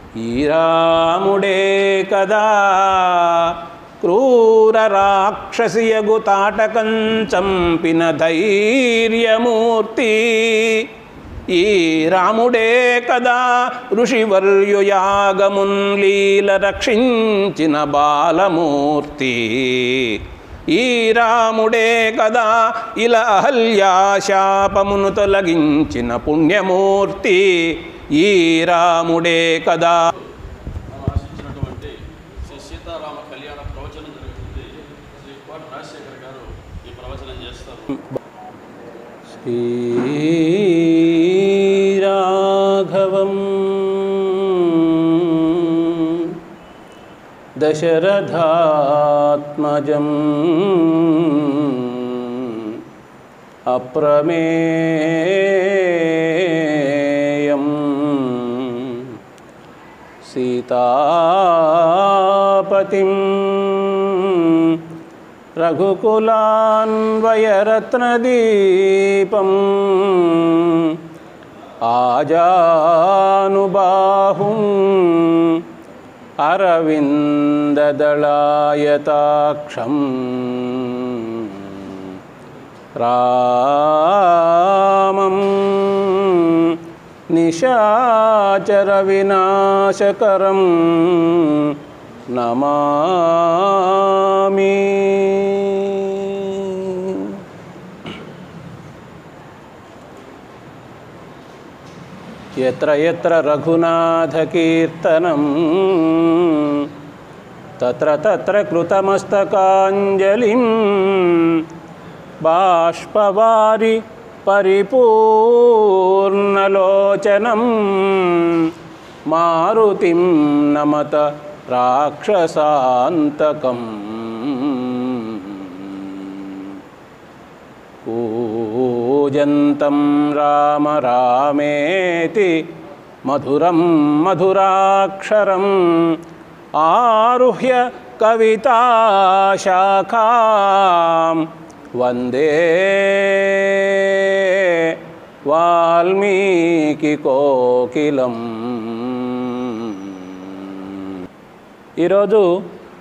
ఈ రాముడే కదా క్రూర రాక్షసియగు తాటకం చంపిన ధైర్యమూర్తి ఈ రాముడే కదా ఋషివర్యుయాగమున్ లీల రక్షించిన బాలమూర్తి ఈ రాముడే కదా ఇలా అహల్యాశాపమును తొలగించిన పుణ్యమూర్తి ఈ రాముడే కదా మనం ఆశించినటువంటి శ్రీ సీతారామ కళ్యాణ ప్రవచనం జరుగుతుంది శ్రీ కోట రాజశేఖర్ గారు ఈ ప్రవచనం చేస్తారు శ్రీరాఘవం దశరథాత్మజం అప్రమేయం సీతాపతిం రఘుకులాన్వయరత్నదీపం ఆజానుబాహుం అరవిందదళాయతాక్షం రామం నిశాచర వినాశకరం నమామి ఎత్ర ఎత్ర రఘునాథకీర్తనం తత్ర తత్ర కృతమస్తకాంజలిం బాష్పవారి పరిపూర్ణలోచనం మారుతిం నమత రాక్షసాంతకం కూజంతం రామ రామేతి మధురం మధురాక్షరం ఆరుహ్య కవితాశాఖాం వందే వాల్మీకి కోకిలం ఈరోజు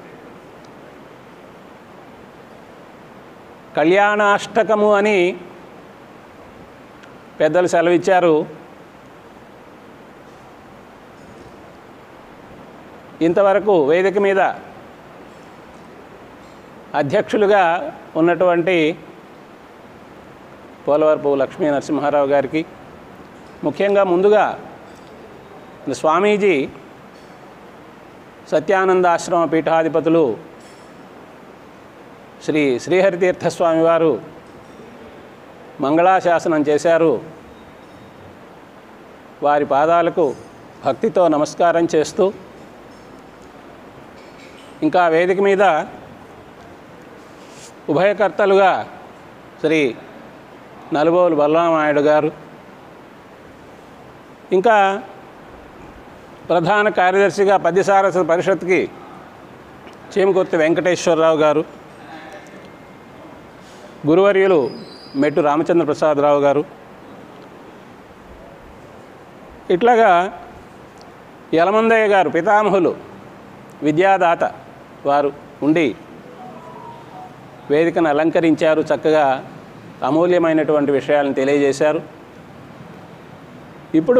కళ్యాణాష్టకము అని పెద్దలు సెలవిచ్చారు ఇంతవరకు వేదిక మీద అధ్యక్షులుగా ఉన్నటువంటి పోలవరపు లక్ష్మీ నరసింహారావు గారికి ముఖ్యంగా ముందుగా స్వామీజీ సత్యానందాశ్రమ పీఠాధిపతులు శ్రీ శ్రీహరితీర్థస్వామి వారు మంగళాశాసనం చేశారు వారి పాదాలకు భక్తితో నమస్కారం చేస్తూ ఇంకా వేదిక మీద ఉభయకర్తలుగా శ్రీ నలుబోలు బలరామాయుడు గారు ఇంకా ప్రధాన కార్యదర్శిగా పద్యసారస్వత పరిషత్కి చేమకుర్తి వెంకటేశ్వరరావు గారు గురువర్యులు మెట్టు రామచంద్ర ప్రసాదరావు గారు ఇట్లాగా యలమందయ్య గారు పితామహులు విద్యాదాత వారు ఉండి వేదికను అలంకరించారు చక్కగా అమూల్యమైనటువంటి విషయాలను తెలియజేశారు ఇప్పుడు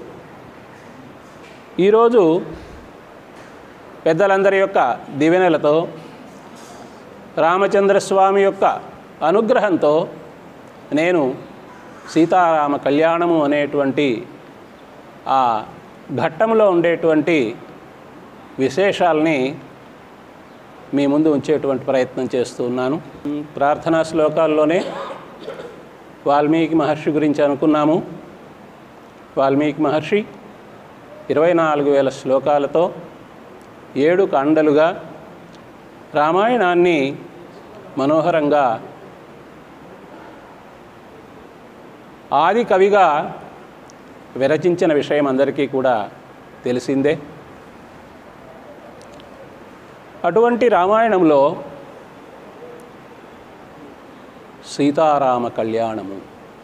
ఈరోజు పెద్దలందరి యొక్క దీవెనలతో రామచంద్రస్వామి యొక్క అనుగ్రహంతో నేను సీతారామ కళ్యాణము అనేటువంటి ఆ ఘట్టంలో ఉండేటువంటి విశేషాలని మీ ముందు ఉంచేటువంటి ప్రయత్నం చేస్తూ ఉన్నాను ప్రార్థనా శ్లోకాల్లోనే వాల్మీకి మహర్షి గురించి అనుకున్నాము వాల్మీకి మహర్షి ఇరవై నాలుగు వేల శ్లోకాలతో ఏడు కాండలుగా రామాయణాన్ని మనోహరంగా ఆది కవిగా విరచించిన విషయం అందరికీ కూడా తెలిసిందే అటువంటి రామాయణంలో సీతారామ కళ్యాణము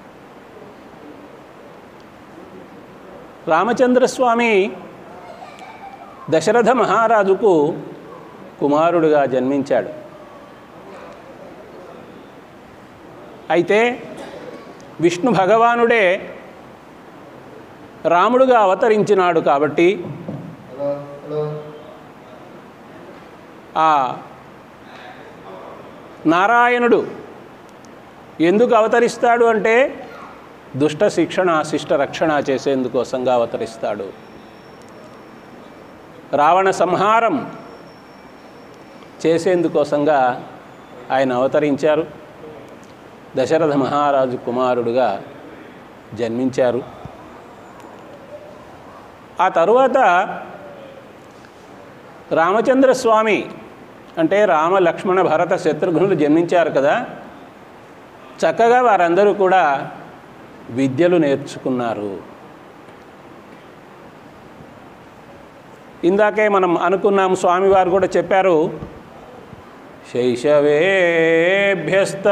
రామచంద్రస్వామి దశరథ మహారాజుకు కుమారుడుగా జన్మించాడు అయితే విష్ణు భగవానుడే రాముడుగా అవతరించినాడు కాబట్టి ఆ నారాయణుడు ఎందుకు అవతరిస్తాడు అంటే దుష్ట శిక్షణ శిష్ట రక్షణ చేసేందుకోసంగా అవతరిస్తాడు రావణ సంహారం చేసేందుకోసంగా ఆయన అవతరించారు దశరథ మహారాజు కుమారుడుగా జన్మించారు ఆ తరువాత రామచంద్ర స్వామి అంటే రామ లక్ష్మణ భరత శత్రుఘ్నులు జన్మించారు కదా చక్కగా వారందరూ కూడా విద్యలు నేర్చుకున్నారు ఇందాకే మనం అనుకున్నాం స్వామివారు కూడా చెప్పారు శైశవేభ్యస్త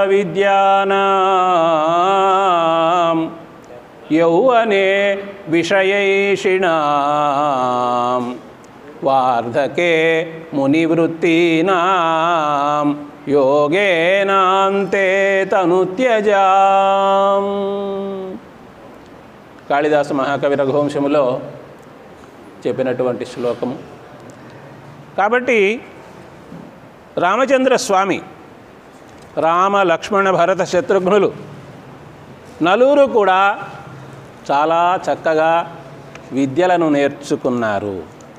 విద్యానాం యౌవనే విషయైషిణాం వార్ధకే మునివృత్తీనాం యోగేనాంతే తనుత్యజాం కాళిదాస మహాకవి రఘువంశములో చెప్పినటువంటి శ్లోకము కాబట్టి రామచంద్ర స్వామి రామ లక్ష్మణ భరత శత్రుఘ్నులు నలుగురు కూడా చాలా చక్కగా విద్యలను నేర్చుకున్నారు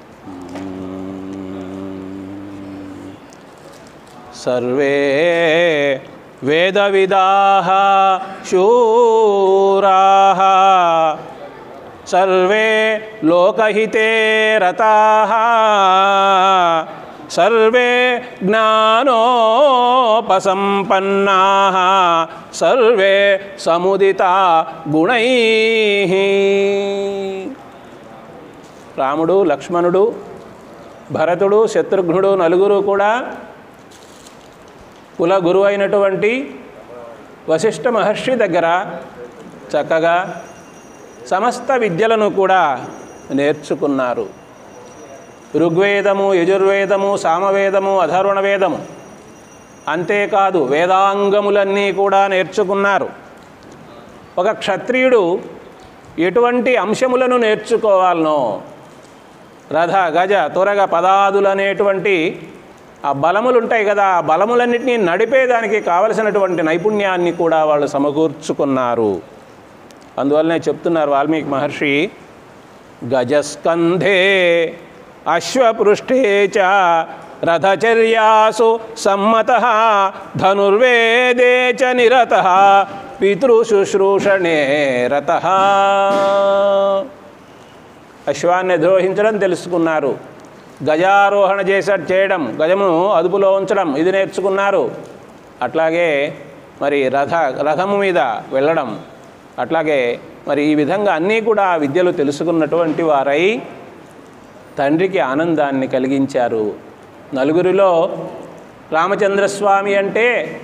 సర్వే వేదవిదా శూరా సర్వే లోకహితే రతా సర్వే జ్ఞానోపసంపన్నా సర్వే సముదితా గుణై రాముడు లక్ష్మణుడు భరతుడు శత్రుఘ్నుడు నలుగురు కూడా కుల గురువు అయినటువంటి వశిష్ఠ మహర్షి దగ్గర చక్కగా సమస్త విద్యలను కూడా నేర్చుకున్నారు ఋగ్వేదము యజుర్వేదము సామవేదము అధర్వణ వేదము అంతేకాదు వేదాంగములన్నీ కూడా నేర్చుకున్నారు ఒక క్షత్రియుడు ఎటువంటి అంశములను నేర్చుకోవాలనో రథ గజ త్వరగ పదాదులు అనేటువంటి ఆ బలములు ఉంటాయి కదా ఆ బలములన్నింటినీ నడిపేదానికి కావలసినటువంటి నైపుణ్యాన్ని కూడా వాళ్ళు సమకూర్చుకున్నారు అందువల్లనే చెప్తున్నారు వాల్మీకి మహర్షి గజస్కంధే అశ్వపృష్ఠే చ రథచర్యాసు సమ్మత ధనుర్వేదే చ నిరత పితృశుశ్రూషణే రత అశ్వాన్ని ద్రోహించడం తెలుసుకున్నారు గజారోహణ చేసే చేయడం గజమును అదుపులో ఉంచడం ఇది నేర్చుకున్నారు అట్లాగే మరి రథ రథము మీద వెళ్ళడం అట్లాగే మరి ఈ విధంగా అన్నీ కూడా ఆ విద్యలు తెలుసుకున్నటువంటి వారై తండ్రికి ఆనందాన్ని కలిగించారు నలుగురిలో రామచంద్రస్వామి అంటే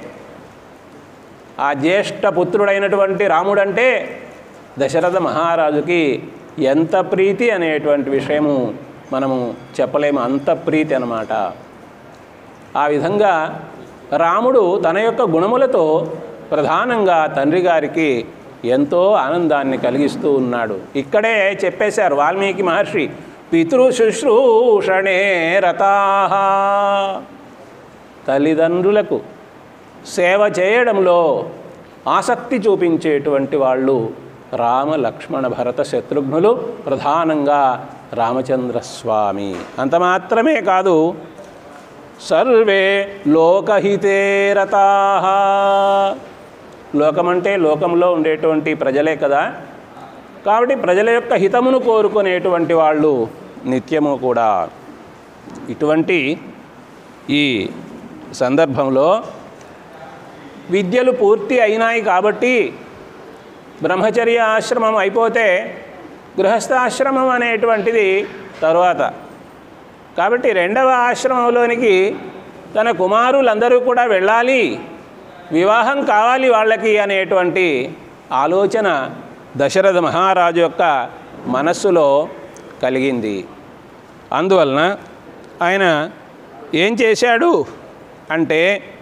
ఆ జ్యేష్ఠ పుత్రుడైనటువంటి రాముడంటే దశరథ మహారాజుకి ఎంత ప్రీతి అనేటువంటి విషయము మనము చెప్పలేము అంత ప్రీతి అన్నమాట ఆ విధంగా రాముడు తన యొక్క గుణములతో ప్రధానంగా తండ్రి గారికి ఎంతో ఆనందాన్ని కలిగిస్తూ ఉన్నాడు ఇక్కడే చెప్పేశారు వాల్మీకి మహర్షి పితృ శుశ్రూషణే రతాహ తల్లిదండ్రులకు సేవ చేయడంలో ఆసక్తి చూపించేటువంటి వాళ్ళు రామ లక్ష్మణ భరత శత్రుఘ్నులు ప్రధానంగా రామచంద్రస్వామి అంత మాత్రమే కాదు సర్వే లోకహితే రతాహ లోకమంటే లోకంలో ఉండేటువంటి ప్రజలే కదా కాబట్టి ప్రజల యొక్క హితమును కోరుకునేటువంటి వాళ్ళు నిత్యము కూడా ఇటువంటి ఈ సందర్భంలో విద్యలు పూర్తి అయినాయి కాబట్టి బ్రహ్మచర్య ఆశ్రమం అయిపోతే గృహస్థాశ్రమం అనేటువంటిది తరువాత కాబట్టి రెండవ ఆశ్రమంలోనికి తన కుమారులందరూ కూడా వెళ్ళాలి వివాహం కావాలి వాళ్ళకి అనేటువంటి ఆలోచన దశరథ మహారాజు యొక్క మనస్సులో కలిగింది అందువలన ఆయన ఏం చేశాడు అంటే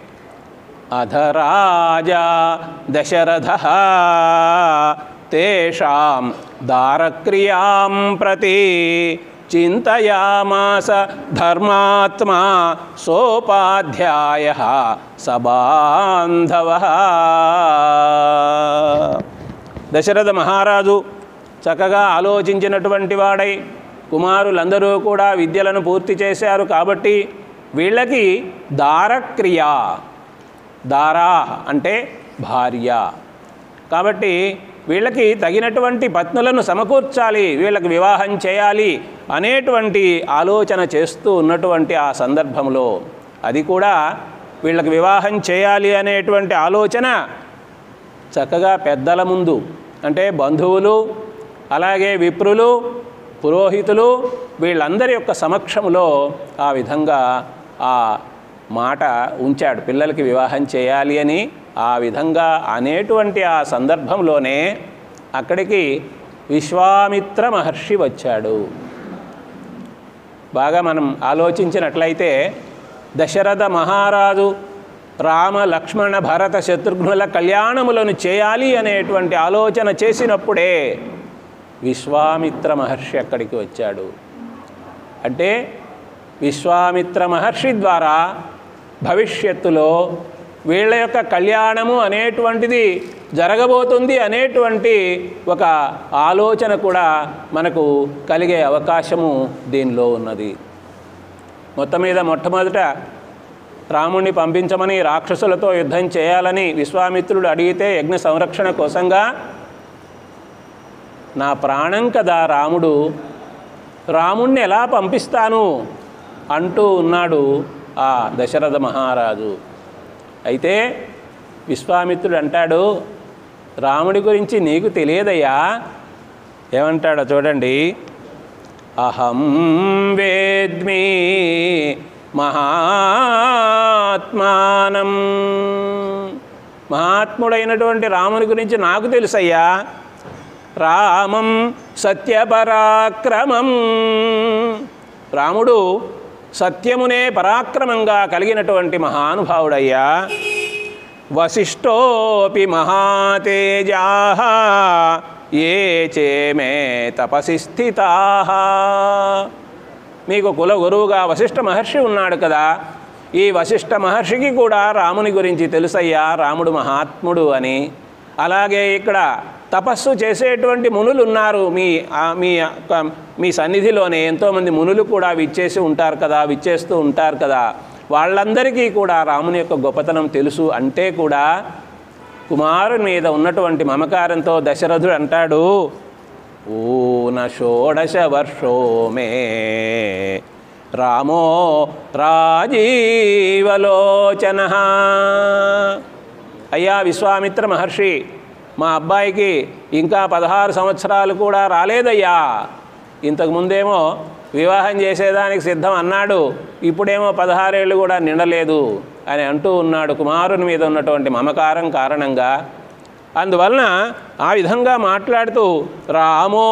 అధరాజా దశరథ తేషాం దారక్రియాం ప్రతి చింతయామాస ధర్మాత్మా సోపాధ్యాయ సబాంధవ దశరథ మహారాజు చక్కగా ఆలోచించినటువంటి వాడై కుమారులందరూ కూడా విద్యలను పూర్తి చేశారు కాబట్టి వీళ్ళకి దారక్రియ దారా అంటే భార్య కాబట్టి వీళ్ళకి తగినటువంటి పత్నులను సమకూర్చాలి వీళ్ళకి వివాహం చేయాలి అనేటువంటి ఆలోచన చేస్తూ ఉన్నటువంటి ఆ సందర్భంలో అది కూడా వీళ్ళకి వివాహం చేయాలి అనేటువంటి ఆలోచన చక్కగా పెద్దల ముందు అంటే బంధువులు అలాగే విప్రులు పురోహితులు వీళ్ళందరి యొక్క సమక్షంలో ఆ విధంగా ఆ మాట ఉంచాడు పిల్లలకి వివాహం చేయాలి అని ఆ విధంగా అనేటువంటి ఆ సందర్భంలోనే అక్కడికి విశ్వామిత్ర మహర్షి వచ్చాడు బాగా మనం ఆలోచించినట్లయితే దశరథ మహారాజు రామ లక్ష్మణ భరత శత్రుఘ్నుల కళ్యాణములను చేయాలి అనేటువంటి ఆలోచన చేసినప్పుడే విశ్వామిత్ర మహర్షి అక్కడికి వచ్చాడు అంటే విశ్వామిత్ర మహర్షి ద్వారా భవిష్యత్తులో వీళ్ళ యొక్క కళ్యాణము అనేటువంటిది జరగబోతుంది అనేటువంటి ఒక ఆలోచన కూడా మనకు కలిగే అవకాశము దీనిలో ఉన్నది మొత్తం మీద మొట్టమొదట రాముణ్ణి పంపించమని రాక్షసులతో యుద్ధం చేయాలని విశ్వామిత్రుడు అడిగితే యజ్ఞ సంరక్షణ కోసంగా నా ప్రాణం కదా రాముడు రాముణ్ణి ఎలా పంపిస్తాను అంటూ ఉన్నాడు ఆ దశరథ మహారాజు అయితే విశ్వామిత్రుడు అంటాడు రాముడి గురించి నీకు తెలియదయ్యా ఏమంటాడో చూడండి అహం వేద్మి మహాత్మానం మహాత్ముడైనటువంటి రాముని గురించి నాకు తెలుసయ్యా రామం సత్యపరాక్రమం రాముడు సత్యమునే పరాక్రమంగా కలిగినటువంటి మహానుభావుడయ్యా వశిష్ఠోపి మహాతేజా ఏ చేమే తపసి స్థితా మీకు కుల గురువుగా వశిష్ఠ మహర్షి ఉన్నాడు కదా ఈ వశిష్ఠ మహర్షికి కూడా రాముని గురించి తెలుసయ్యా రాముడు మహాత్ముడు అని అలాగే ఇక్కడ తపస్సు చేసేటువంటి మునులు ఉన్నారు మీ ఆ మీ యొక్క మీ సన్నిధిలోనే ఎంతోమంది మునులు కూడా విచ్చేసి ఉంటారు కదా విచ్చేస్తూ ఉంటారు కదా వాళ్ళందరికీ కూడా రాముని యొక్క గొప్పతనం తెలుసు అంటే కూడా కుమారుని మీద ఉన్నటువంటి మమకారంతో దశరథుడు అంటాడు ఊన షోడశ వర్షో మే రామో రాజీవలోచన అయ్యా విశ్వామిత్ర మహర్షి మా అబ్బాయికి ఇంకా పదహారు సంవత్సరాలు కూడా రాలేదయ్యా ఇంతకు ముందేమో వివాహం చేసేదానికి సిద్ధం అన్నాడు ఇప్పుడేమో పదహారేళ్ళు కూడా నిండలేదు అని అంటూ ఉన్నాడు కుమారుని మీద ఉన్నటువంటి మమకారం కారణంగా అందువలన ఆ విధంగా మాట్లాడుతూ రామో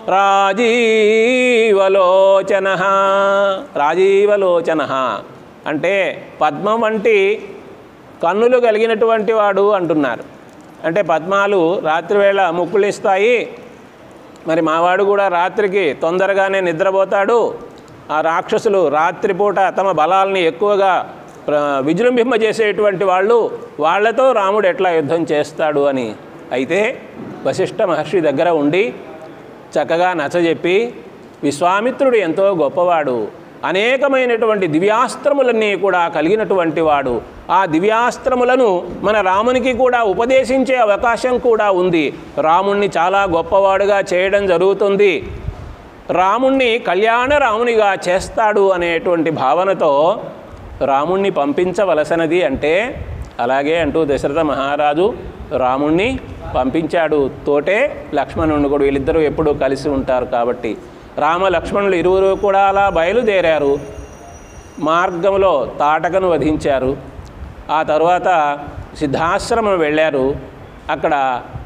రాజీవలోచన రాజీవలోచన అంటే పద్మం వంటి కన్నులు కలిగినటువంటి వాడు అంటున్నారు అంటే పద్మాలు రాత్రివేళ ముక్కులిస్తాయి మరి మావాడు కూడా రాత్రికి తొందరగానే నిద్రపోతాడు ఆ రాక్షసులు రాత్రిపూట తమ బలాల్ని ఎక్కువగా ప్ర విజృంభింపజేసేటువంటి వాళ్ళు వాళ్ళతో రాముడు ఎట్లా యుద్ధం చేస్తాడు అని అయితే వశిష్ఠ మహర్షి దగ్గర ఉండి చక్కగా నచ్చజెప్పి విశ్వామిత్రుడు ఎంతో గొప్పవాడు అనేకమైనటువంటి దివ్యాస్త్రములన్నీ కూడా కలిగినటువంటి వాడు ఆ దివ్యాస్త్రములను మన రామునికి కూడా ఉపదేశించే అవకాశం కూడా ఉంది రాముణ్ణి చాలా గొప్పవాడుగా చేయడం జరుగుతుంది రాముణ్ణి కళ్యాణ రామునిగా చేస్తాడు అనేటువంటి భావనతో రాముణ్ణి పంపించవలసినది అంటే అలాగే అంటూ దశరథ మహారాజు రాముణ్ణి పంపించాడు తోటే లక్ష్మణుడు కూడా వీళ్ళిద్దరూ ఎప్పుడూ కలిసి ఉంటారు కాబట్టి రామ లక్ష్మణులు ఇరువురు కూడా అలా బయలుదేరారు మార్గంలో తాటకను వధించారు ఆ తర్వాత సిద్ధాశ్రమం వెళ్ళారు అక్కడ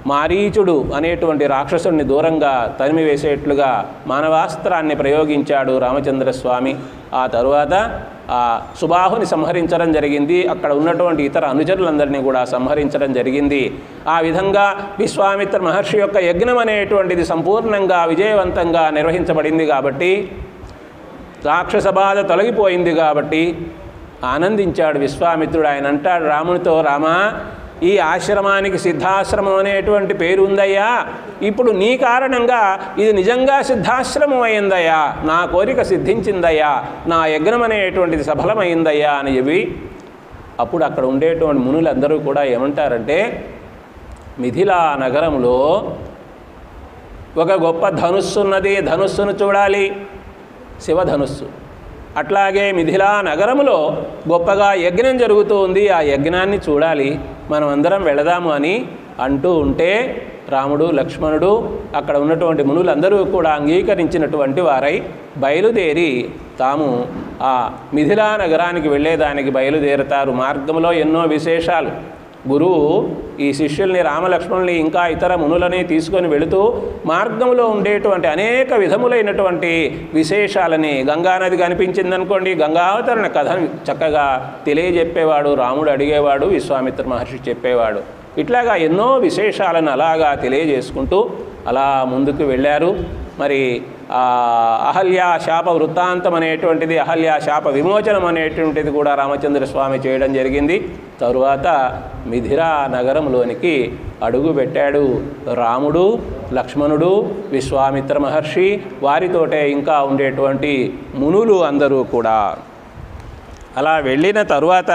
మారీచుడు అనేటువంటి రాక్షసుడిని దూరంగా తరిమివేసేట్లుగా మానవాస్త్రాన్ని ప్రయోగించాడు రామచంద్రస్వామి ఆ తరువాత ఆ సుబాహుని సంహరించడం జరిగింది అక్కడ ఉన్నటువంటి ఇతర అనుచరులందరినీ కూడా సంహరించడం జరిగింది ఆ విధంగా విశ్వామిత్ర మహర్షి యొక్క యజ్ఞం అనేటువంటిది సంపూర్ణంగా విజయవంతంగా నిర్వహించబడింది కాబట్టి రాక్షస బాధ తొలగిపోయింది కాబట్టి ఆనందించాడు విశ్వామిత్రుడు ఆయన అంటాడు రామునితో రామా ఈ ఆశ్రమానికి సిద్ధాశ్రమం అనేటువంటి పేరు ఉందయ్యా ఇప్పుడు నీ కారణంగా ఇది నిజంగా సిద్ధాశ్రమం అయిందయ్యా నా కోరిక సిద్ధించిందయ్యా నా యజ్ఞం అనేటువంటిది సఫలమైందయ్యా అని చెప్పి అప్పుడు అక్కడ ఉండేటువంటి మునులందరూ కూడా ఏమంటారంటే మిథిలా నగరంలో ఒక గొప్ప ధనుస్సు ఉన్నది ధనుస్సును చూడాలి శివధనుస్సు అట్లాగే మిథిలా నగరములో గొప్పగా యజ్ఞం జరుగుతూ ఉంది ఆ యజ్ఞాన్ని చూడాలి మనం అందరం వెళదాము అని అంటూ ఉంటే రాముడు లక్ష్మణుడు అక్కడ ఉన్నటువంటి మునులందరూ కూడా అంగీకరించినటువంటి వారై బయలుదేరి తాము ఆ మిథిలా నగరానికి వెళ్ళేదానికి బయలుదేరుతారు మార్గంలో ఎన్నో విశేషాలు గురువు ఈ శిష్యుల్ని రామలక్ష్మణుల్ని ఇంకా ఇతర మునులని తీసుకొని వెళుతూ మార్గంలో ఉండేటువంటి అనేక విధములైనటువంటి విశేషాలని గంగానది కనిపించిందనుకోండి గంగావతరణ కథను చక్కగా తెలియజెప్పేవాడు రాముడు అడిగేవాడు విశ్వామిత్ర మహర్షి చెప్పేవాడు ఇట్లాగా ఎన్నో విశేషాలను అలాగా తెలియజేసుకుంటూ అలా ముందుకు వెళ్ళారు మరి ఆ అహల్య శాప వృత్తాంతం అనేటువంటిది అహల్య శాప విమోచనం అనేటువంటిది కూడా రామచంద్ర స్వామి చేయడం జరిగింది తరువాత మిథిరా నగరంలోనికి అడుగు పెట్టాడు రాముడు లక్ష్మణుడు విశ్వామిత్ర మహర్షి వారితోటే ఇంకా ఉండేటువంటి మునులు అందరూ కూడా అలా వెళ్ళిన తరువాత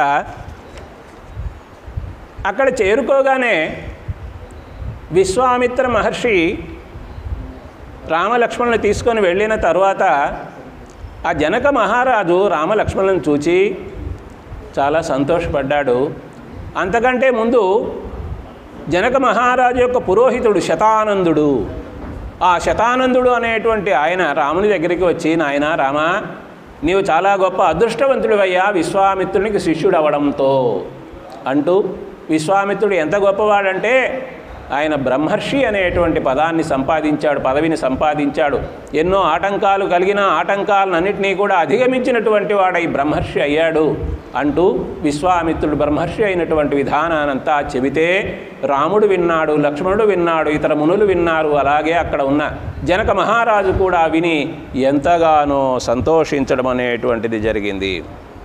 అక్కడ చేరుకోగానే విశ్వామిత్ర మహర్షి రామలక్ష్మణుని తీసుకొని వెళ్ళిన తరువాత ఆ జనక మహారాజు రామలక్ష్మణులను చూచి చాలా సంతోషపడ్డాడు అంతకంటే ముందు జనక మహారాజు యొక్క పురోహితుడు శతానందుడు ఆ శతానందుడు అనేటువంటి ఆయన రాముని దగ్గరికి వచ్చి నాయన రామా నీవు చాలా గొప్ప అదృష్టవంతుడివయ్యా విశ్వామిత్రునికి శిష్యుడు అవడంతో అంటూ విశ్వామిత్రుడు ఎంత గొప్పవాడంటే ఆయన బ్రహ్మర్షి అనేటువంటి పదాన్ని సంపాదించాడు పదవిని సంపాదించాడు ఎన్నో ఆటంకాలు కలిగిన ఆటంకాలన్నింటినీ కూడా అధిగమించినటువంటి వాడై బ్రహ్మర్షి అయ్యాడు అంటూ విశ్వామిత్రుడు బ్రహ్మర్షి అయినటువంటి విధానానంతా చెబితే రాముడు విన్నాడు లక్ష్మణుడు విన్నాడు ఇతర మునులు విన్నారు అలాగే అక్కడ ఉన్న జనక మహారాజు కూడా విని ఎంతగానో సంతోషించడం అనేటువంటిది జరిగింది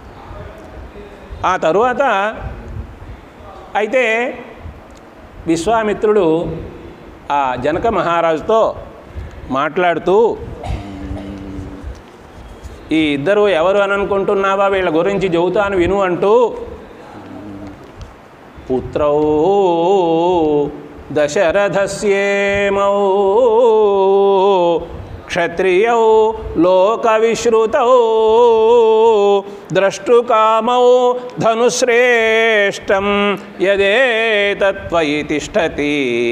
ఆ తరువాత అయితే విశ్వామిత్రుడు ఆ జనక మహారాజుతో మాట్లాడుతూ ఈ ఇద్దరు ఎవరు అని అనుకుంటున్నావా వీళ్ళ గురించి చెబుతాను విను అంటూ పుత్రౌ దశరథస్యేమౌ క్షత్రియౌ లోకవిశ్రుతౌ ద్రష్టుకామౌ ధనుశ్రేష్టం యదేతత్వయి తిష్టతి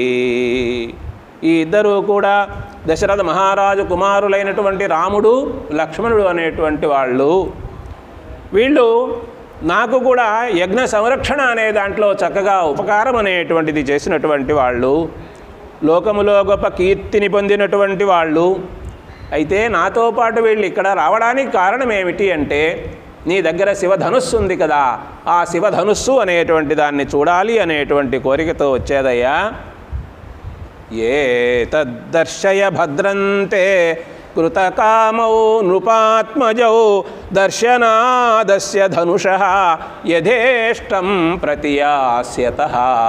ఈ ఇద్దరు కూడా దశరథ మహారాజు కుమారులైనటువంటి రాముడు లక్ష్మణుడు అనేటువంటి వాళ్ళు వీళ్ళు నాకు కూడా యజ్ఞ సంరక్షణ అనే దాంట్లో చక్కగా ఉపకారం అనేటువంటిది చేసినటువంటి వాళ్ళు లోకములో గొప్ప కీర్తిని పొందినటువంటి వాళ్ళు అయితే నాతో పాటు వీళ్ళు ఇక్కడ రావడానికి కారణం ఏమిటి అంటే నీ దగ్గర శివధనుస్సు ఉంది కదా ఆ శివధనుస్సు అనేటువంటి దాన్ని చూడాలి అనేటువంటి కోరికతో వచ్చేదయ్యా ఏ తద్దర్శయ భద్రంతే కృతకామౌ నృపాత్మజౌ దర్శనాదస్య ధనుష యథేష్టం ప్రతియాస్యత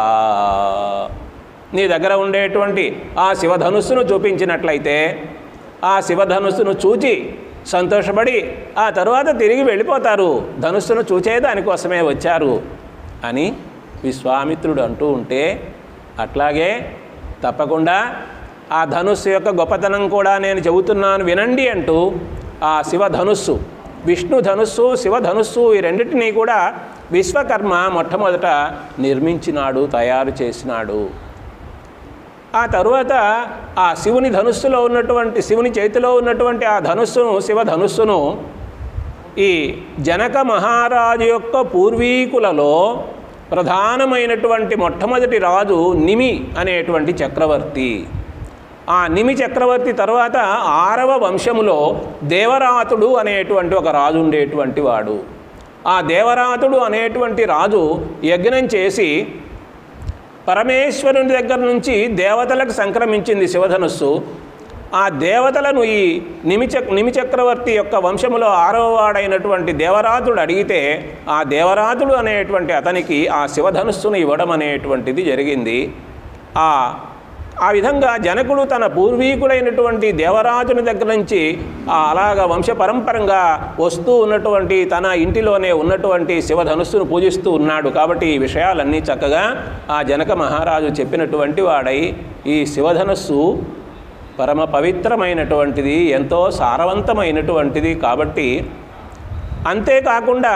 నీ దగ్గర ఉండేటువంటి ఆ శివధనుస్సును చూపించినట్లయితే ఆ శివధనుస్సును చూచి సంతోషపడి ఆ తరువాత తిరిగి వెళ్ళిపోతారు ధనుస్సును చూచే దానికోసమే వచ్చారు అని విశ్వామిత్రుడు అంటూ ఉంటే అట్లాగే తప్పకుండా ఆ ధనుస్సు యొక్క గొప్పతనం కూడా నేను చెబుతున్నాను వినండి అంటూ ఆ శివధనుస్సు విష్ణు ధనుస్సు శివధనుస్సు ఈ రెండింటినీ కూడా విశ్వకర్మ మొట్టమొదట నిర్మించినాడు తయారు చేసినాడు ఆ తరువాత ఆ శివుని ధనుస్సులో ఉన్నటువంటి శివుని చేతిలో ఉన్నటువంటి ఆ ధనుస్సును శివధనుస్సును ఈ జనక మహారాజు యొక్క పూర్వీకులలో ప్రధానమైనటువంటి మొట్టమొదటి రాజు నిమి అనేటువంటి చక్రవర్తి ఆ నిమి చక్రవర్తి తర్వాత ఆరవ వంశములో దేవరాతుడు అనేటువంటి ఒక రాజు ఉండేటువంటి వాడు ఆ దేవరాతుడు అనేటువంటి రాజు యజ్ఞం చేసి పరమేశ్వరుని దగ్గర నుంచి దేవతలకు సంక్రమించింది శివధనుస్సు ఆ దేవతలను ఈ నిమిచ నిమిచక్రవర్తి యొక్క వంశములో ఆరవ వాడైనటువంటి దేవరాతుడు అడిగితే ఆ దేవరాతుడు అనేటువంటి అతనికి ఆ శివధనుస్సును ఇవ్వడం అనేటువంటిది జరిగింది ఆ ఆ విధంగా జనకుడు తన పూర్వీకుడైనటువంటి దేవరాజుని దగ్గర నుంచి ఆ అలాగ వంశ పరంపరంగా వస్తూ ఉన్నటువంటి తన ఇంటిలోనే ఉన్నటువంటి శివధనుస్సును పూజిస్తూ ఉన్నాడు కాబట్టి ఈ విషయాలన్నీ చక్కగా ఆ జనక మహారాజు చెప్పినటువంటి వాడై ఈ శివధనుస్సు పరమ పవిత్రమైనటువంటిది ఎంతో సారవంతమైనటువంటిది కాబట్టి అంతేకాకుండా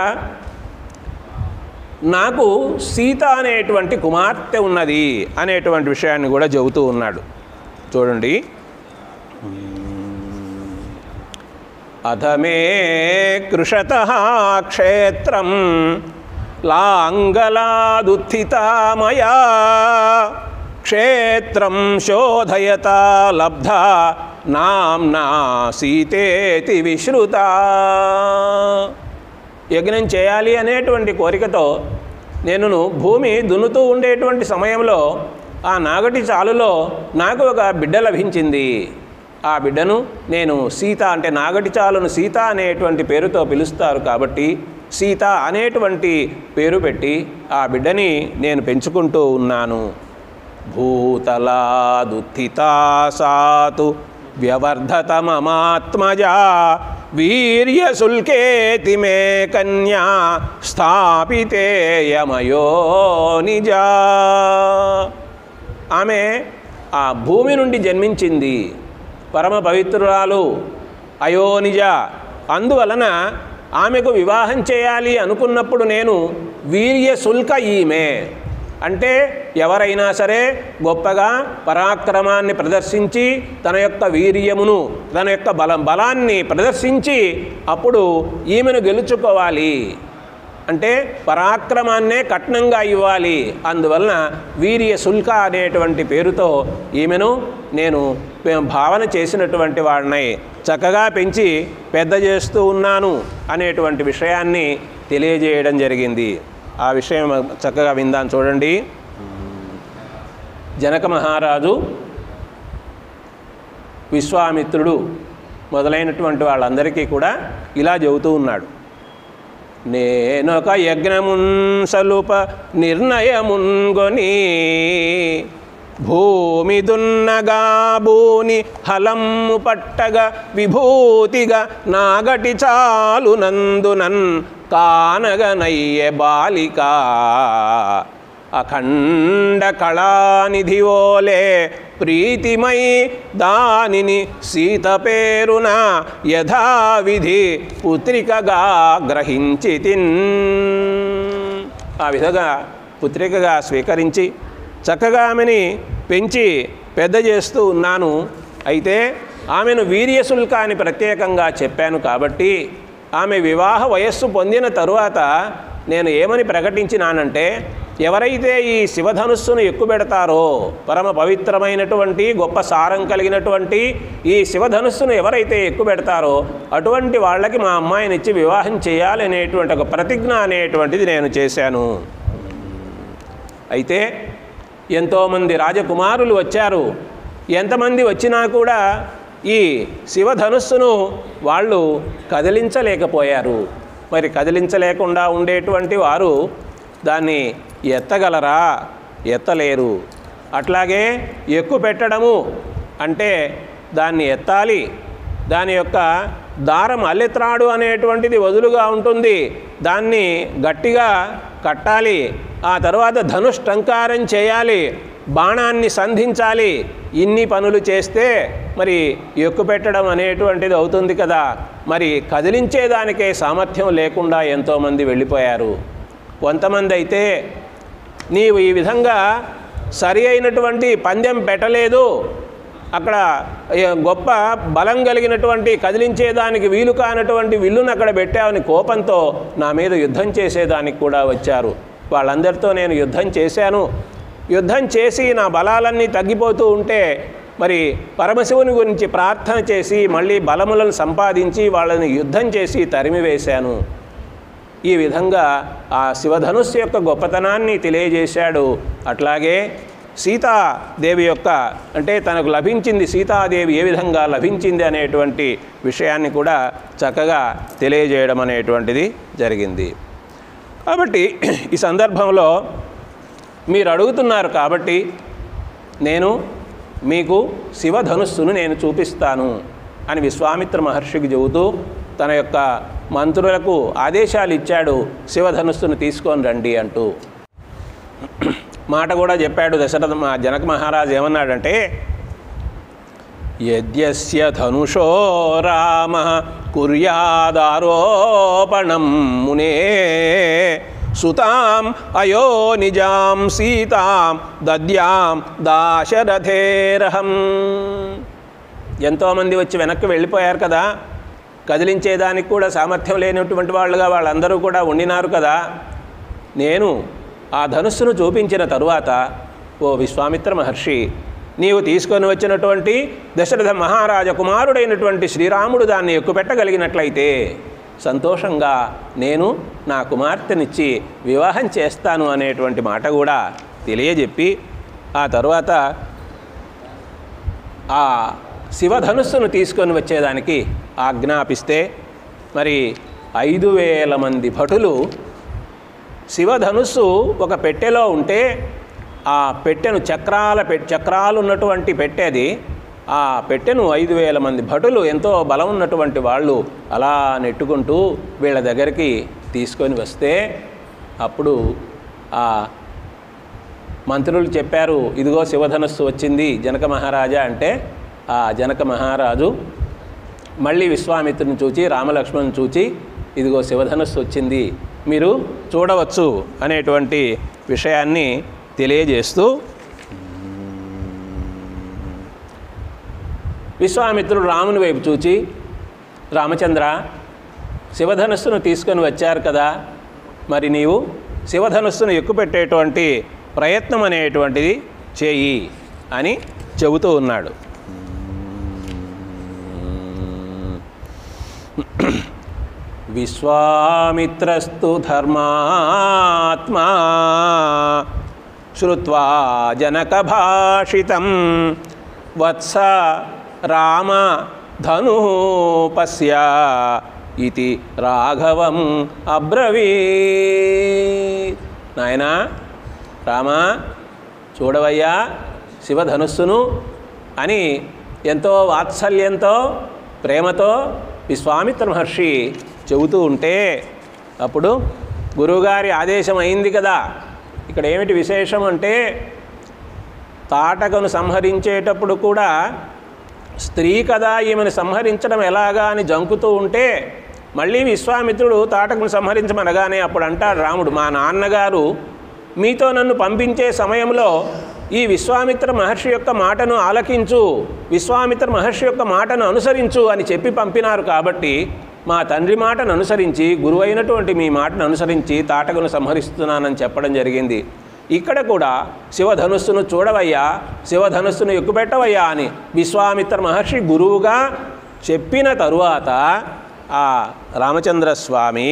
నాకు సీత అనేటువంటి కుమార్తె ఉన్నది అనేటువంటి విషయాన్ని కూడా చెబుతూ ఉన్నాడు చూడండి అధమే కృషత క్షేత్రం లాంగలాదుత్థితా మయా క్షేత్రం శోధయత లబ్ధ నామ్నా సీతేతి విశ్రుత యజ్ఞం చేయాలి అనేటువంటి కోరికతో నేను భూమి దున్నుతూ ఉండేటువంటి సమయంలో ఆ నాగటి చాలులో నాకు ఒక బిడ్డ లభించింది ఆ బిడ్డను నేను సీత అంటే నాగటి చాలును సీత అనేటువంటి పేరుతో పిలుస్తారు కాబట్టి సీత అనేటువంటి పేరు పెట్టి ఆ బిడ్డని నేను పెంచుకుంటూ ఉన్నాను భూతలాదుత్థితా సాతు వ్యవర్ధత మమాత్మజా వీర్యశుల్కేతి మే కన్యా స్థాపితేయమయో నిజా ఆమె ఆ భూమి నుండి జన్మించింది పరమ పవిత్రురాలు అయోనిజ అందువలన ఆమెకు వివాహం చేయాలి అనుకున్నప్పుడు నేను వీర్యశుల్క ఈమె అంటే ఎవరైనా సరే గొప్పగా పరాక్రమాన్ని ప్రదర్శించి తన యొక్క వీర్యమును తన యొక్క బలం బలాన్ని ప్రదర్శించి అప్పుడు ఈమెను గెలుచుకోవాలి అంటే పరాక్రమాన్నే కట్నంగా ఇవ్వాలి అందువలన వీర్య శుల్క అనేటువంటి పేరుతో ఈమెను నేను భావన చేసినటువంటి వాడినై చక్కగా పెంచి పెద్ద చేస్తూ ఉన్నాను అనేటువంటి విషయాన్ని తెలియజేయడం జరిగింది ఆ విషయం చక్కగా విందాం చూడండి జనక మహారాజు విశ్వామిత్రుడు మొదలైనటువంటి వాళ్ళందరికీ కూడా ఇలా చెబుతూ ఉన్నాడు నేనొక యజ్ఞమున్ సలుప నిర్ణయమున్గొని భూమి దున్నగా భూని హలమ్ము పట్టగా విభూతిగా నాగటి చాలునందునన్ కానగనయ్యె బాలిక అఖండ కళానిధివోలే ప్రీతిమై దానిని సీత పేరున యథావిధి పుత్రికగా గ్రహించి తిన్ ఆ విధంగా పుత్రికగా స్వీకరించి చక్కగా ఆమెని పెంచి పెద్ద చేస్తూ ఉన్నాను అయితే ఆమెను వీర్యశుల్క అని ప్రత్యేకంగా చెప్పాను కాబట్టి ఆమె వివాహ వయస్సు పొందిన తరువాత నేను ఏమని ప్రకటించినానంటే ఎవరైతే ఈ శివధనుస్సును ఎక్కుబెడతారో పరమ పవిత్రమైనటువంటి గొప్ప సారం కలిగినటువంటి ఈ శివధనుస్సును ఎవరైతే ఎక్కుబెడతారో అటువంటి వాళ్ళకి మా అమ్మాయినిచ్చి వివాహం చేయాలి అనేటువంటి ఒక ప్రతిజ్ఞ అనేటువంటిది నేను చేశాను అయితే ఎంతోమంది రాజకుమారులు వచ్చారు ఎంతమంది వచ్చినా కూడా ఈ శివధనుస్సును వాళ్ళు కదిలించలేకపోయారు మరి కదిలించలేకుండా ఉండేటువంటి వారు దాన్ని ఎత్తగలరా ఎత్తలేరు అట్లాగే ఎక్కువ పెట్టడము అంటే దాన్ని ఎత్తాలి దాని యొక్క దారం అల్లెత్రాడు అనేటువంటిది వదులుగా ఉంటుంది దాన్ని గట్టిగా కట్టాలి ఆ తర్వాత ధనుష్టంకారం చేయాలి బాణాన్ని సంధించాలి ఇన్ని పనులు చేస్తే మరి ఎక్కువ పెట్టడం అనేటువంటిది అవుతుంది కదా మరి కదిలించేదానికే సామర్థ్యం లేకుండా ఎంతోమంది వెళ్ళిపోయారు కొంతమంది అయితే నీవు ఈ విధంగా సరి అయినటువంటి పందెం పెట్టలేదు అక్కడ ఏ, గొప్ప బలం కలిగినటువంటి కదిలించేదానికి వీలు కానటువంటి విల్లును అక్కడ పెట్టావని కోపంతో నా మీద యుద్ధం చేసేదానికి కూడా వచ్చారు వాళ్ళందరితో నేను యుద్ధం చేశాను యుద్ధం చేసి నా బలాలన్నీ తగ్గిపోతూ ఉంటే మరి పరమశివుని గురించి ప్రార్థన చేసి మళ్ళీ బలములను సంపాదించి వాళ్ళని యుద్ధం చేసి తరిమివేశాను ఈ విధంగా ఆ శివధనుస్సు యొక్క గొప్పతనాన్ని తెలియజేశాడు అట్లాగే సీతాదేవి యొక్క అంటే తనకు లభించింది సీతాదేవి ఏ విధంగా లభించింది అనేటువంటి విషయాన్ని కూడా చక్కగా తెలియజేయడం అనేటువంటిది జరిగింది కాబట్టి ఈ సందర్భంలో మీరు అడుగుతున్నారు కాబట్టి నేను మీకు శివధనుస్సును నేను చూపిస్తాను అని విశ్వామిత్ర మహర్షికి చెబుతూ తన యొక్క మంత్రులకు ఆదేశాలు ఇచ్చాడు శివధనుస్సును తీసుకొని రండి అంటూ మాట కూడా చెప్పాడు దశరథ మా జనక మహారాజు ఏమన్నాడంటే యద్యస్య ధనుషో రామ కుర్యాదారోపణం మునే సుతాం అయో నిజాం సీతాం దద్యాం దాశరథేరహం ఎంతోమంది వచ్చి వెనక్కి వెళ్ళిపోయారు కదా కదిలించేదానికి కూడా సామర్థ్యం లేనటువంటి వాళ్ళుగా వాళ్ళందరూ కూడా ఉండినారు కదా నేను ఆ ధనుస్సును చూపించిన తరువాత ఓ విశ్వామిత్ర మహర్షి నీవు తీసుకొని వచ్చినటువంటి దశరథ మహారాజ కుమారుడైనటువంటి శ్రీరాముడు దాన్ని ఎక్కుపెట్టగలిగినట్లయితే సంతోషంగా నేను నా కుమార్తెనిచ్చి వివాహం చేస్తాను అనేటువంటి మాట కూడా తెలియజెప్పి ఆ తరువాత ఆ శివధనుస్సును తీసుకొని వచ్చేదానికి ఆజ్ఞాపిస్తే మరి ఐదు వేల మంది భటులు శివధనుస్సు ఒక పెట్టెలో ఉంటే ఆ పెట్టెను చక్రాల పె చక్రాలు ఉన్నటువంటి పెట్టెది ఆ పెట్టెను ఐదు వేల మంది భటులు ఎంతో బలం ఉన్నటువంటి వాళ్ళు అలా నెట్టుకుంటూ వీళ్ళ దగ్గరికి తీసుకొని వస్తే అప్పుడు ఆ మంత్రులు చెప్పారు ఇదిగో శివధనస్సు వచ్చింది జనక మహారాజా అంటే ఆ జనక మహారాజు మళ్ళీ విశ్వామిత్రుని చూచి రామలక్ష్మణుని చూచి ఇదిగో శివధనస్సు వచ్చింది మీరు చూడవచ్చు అనేటువంటి విషయాన్ని తెలియజేస్తూ విశ్వామిత్రుడు రాముని వైపు చూచి రామచంద్ర శివధనుస్సును తీసుకొని వచ్చారు కదా మరి నీవు శివధనుస్సును ఎక్కుపెట్టేటువంటి ప్రయత్నం అనేటువంటిది చేయి అని చెబుతూ ఉన్నాడు విశ్వామిత్రస్తు ధర్మాత్మా శ్రుత్వా జనకభాషితం వత్స రామ ధను పశ్య ఇది రాఘవం అబ్రవీ నాయనా రామా చూడవయ్యా శివధనుస్సును అని ఎంతో వాత్సల్యంతో ప్రేమతో విశ్వామిత్ర మహర్షి చెబుతూ ఉంటే అప్పుడు గురువుగారి ఆదేశం అయింది కదా ఇక్కడ ఏమిటి విశేషం అంటే తాటకను సంహరించేటప్పుడు కూడా స్త్రీ కదా ఈమెను సంహరించడం ఎలాగా అని జంకుతూ ఉంటే మళ్ళీ విశ్వామిత్రుడు తాటకను సంహరించమనగానే అప్పుడు అంటాడు రాముడు మా నాన్నగారు మీతో నన్ను పంపించే సమయంలో ఈ విశ్వామిత్ర మహర్షి యొక్క మాటను ఆలకించు విశ్వామిత్ర మహర్షి యొక్క మాటను అనుసరించు అని చెప్పి పంపినారు కాబట్టి మా తండ్రి మాటను అనుసరించి గురువైనటువంటి మీ మాటను అనుసరించి తాటకను సంహరిస్తున్నానని చెప్పడం జరిగింది ఇక్కడ కూడా శివధనుస్సును చూడవయ్యా శివధనుస్సును ఎక్కుపెట్టవయ్యా అని విశ్వామిత్ర మహర్షి గురువుగా చెప్పిన తరువాత ఆ రామచంద్రస్వామి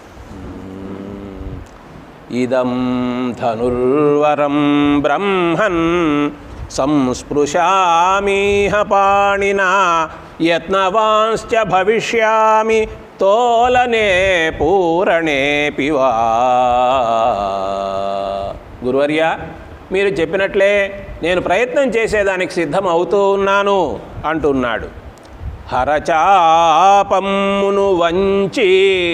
ఇదం ధనుర్వరం బ్రహ్మన్ సంస్పృశామీహ పాణినా యత్నవాంశ్చ భవిష్యామి తోలనే పూరణేపి వా గురువర్య మీరు చెప్పినట్లే నేను ప్రయత్నం చేసేదానికి సిద్ధం అవుతూ ఉన్నాను అంటున్నాడు హరచాపమ్మును వంచి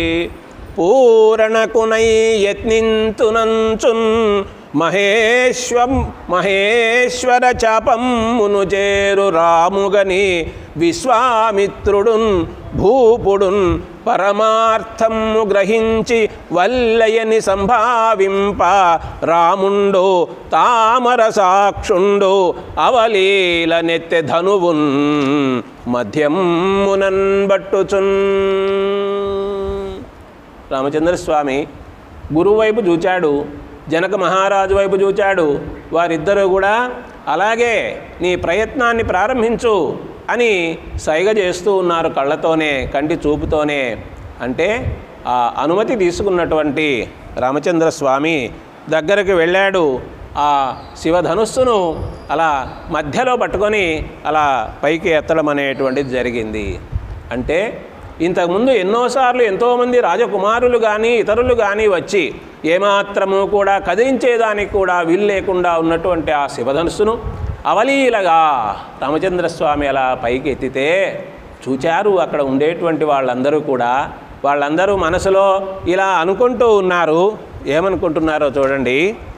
పూరణకునై యత్నింతునంచున్ మహేశ్వం మహేశ్వర చాపమ్మును చేరు రాముగని విశ్వామిత్రుడున్ భూపుడున్ పరమార్థము గ్రహించి వల్లయని సంభావింప రాముండు తామర సాక్షుండు అవలీల నెత్తె ధనువున్ మధ్యమునన్ బట్టుచున్ రామచంద్రస్వామి గురువు వైపు చూచాడు జనక మహారాజు వైపు చూచాడు వారిద్దరూ కూడా అలాగే నీ ప్రయత్నాన్ని ప్రారంభించు అని సైగ చేస్తూ ఉన్నారు కళ్ళతోనే కంటి చూపుతోనే అంటే ఆ అనుమతి తీసుకున్నటువంటి రామచంద్ర స్వామి దగ్గరకు వెళ్ళాడు ఆ శివధనుస్సును అలా మధ్యలో పట్టుకొని అలా పైకి ఎత్తడం అనేటువంటిది జరిగింది అంటే ఇంతకుముందు ఎన్నోసార్లు ఎంతోమంది రాజకుమారులు కానీ ఇతరులు కానీ వచ్చి ఏమాత్రము కూడా కదిలించేదానికి కూడా వీలు లేకుండా ఉన్నటువంటి ఆ శివధనుస్సును అవలీలగా రామచంద్రస్వామి అలా పైకి ఎత్తితే చూచారు అక్కడ ఉండేటువంటి వాళ్ళందరూ కూడా వాళ్ళందరూ మనసులో ఇలా అనుకుంటూ ఉన్నారు ఏమనుకుంటున్నారో చూడండి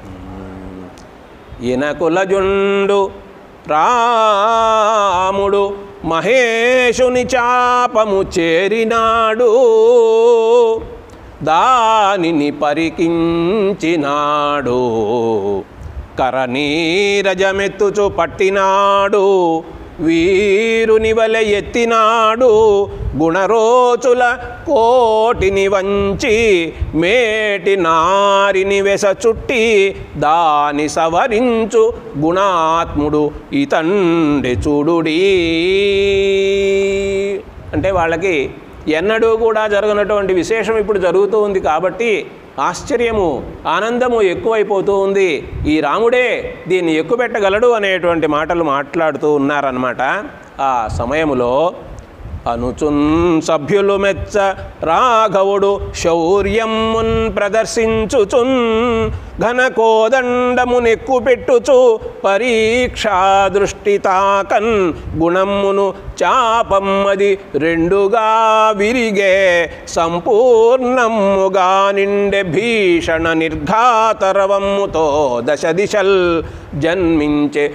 ఇనకులజుండు రాముడు మహేశుని చాపము చేరినాడు దానిని పరికించినాడు కరనీరజమెత్తుచు పట్టినాడు వీరుని వలె ఎత్తినాడు గుణరోచుల కోటిని వంచి మేటి నారిని వెస చుట్టి దాని సవరించు గుణాత్ముడు ఇతండి చూడుడీ అంటే వాళ్ళకి ఎన్నడూ కూడా జరగనటువంటి విశేషం ఇప్పుడు జరుగుతూ ఉంది కాబట్టి ఆశ్చర్యము ఆనందము ఎక్కువైపోతూ ఉంది ఈ రాముడే దీన్ని ఎక్కుపెట్టగలడు అనేటువంటి మాటలు మాట్లాడుతూ ఉన్నారన్నమాట ఆ సమయములో అనుచున్ సభ్యులు మెచ్చ రాఘవుడు శౌర్యమున్ ప్రదర్శించుచున్ ఘన కోదండము నెక్కు పెట్టుచు పరీక్షా దృష్టి తాకన్ గుణమ్మును చాపమ్మది రెండుగా విరిగే సంపూర్ణమ్ముగా నిండె భీషణ నిర్ఘాతరవమ్ముతో దశ దిశల్ జన్మించే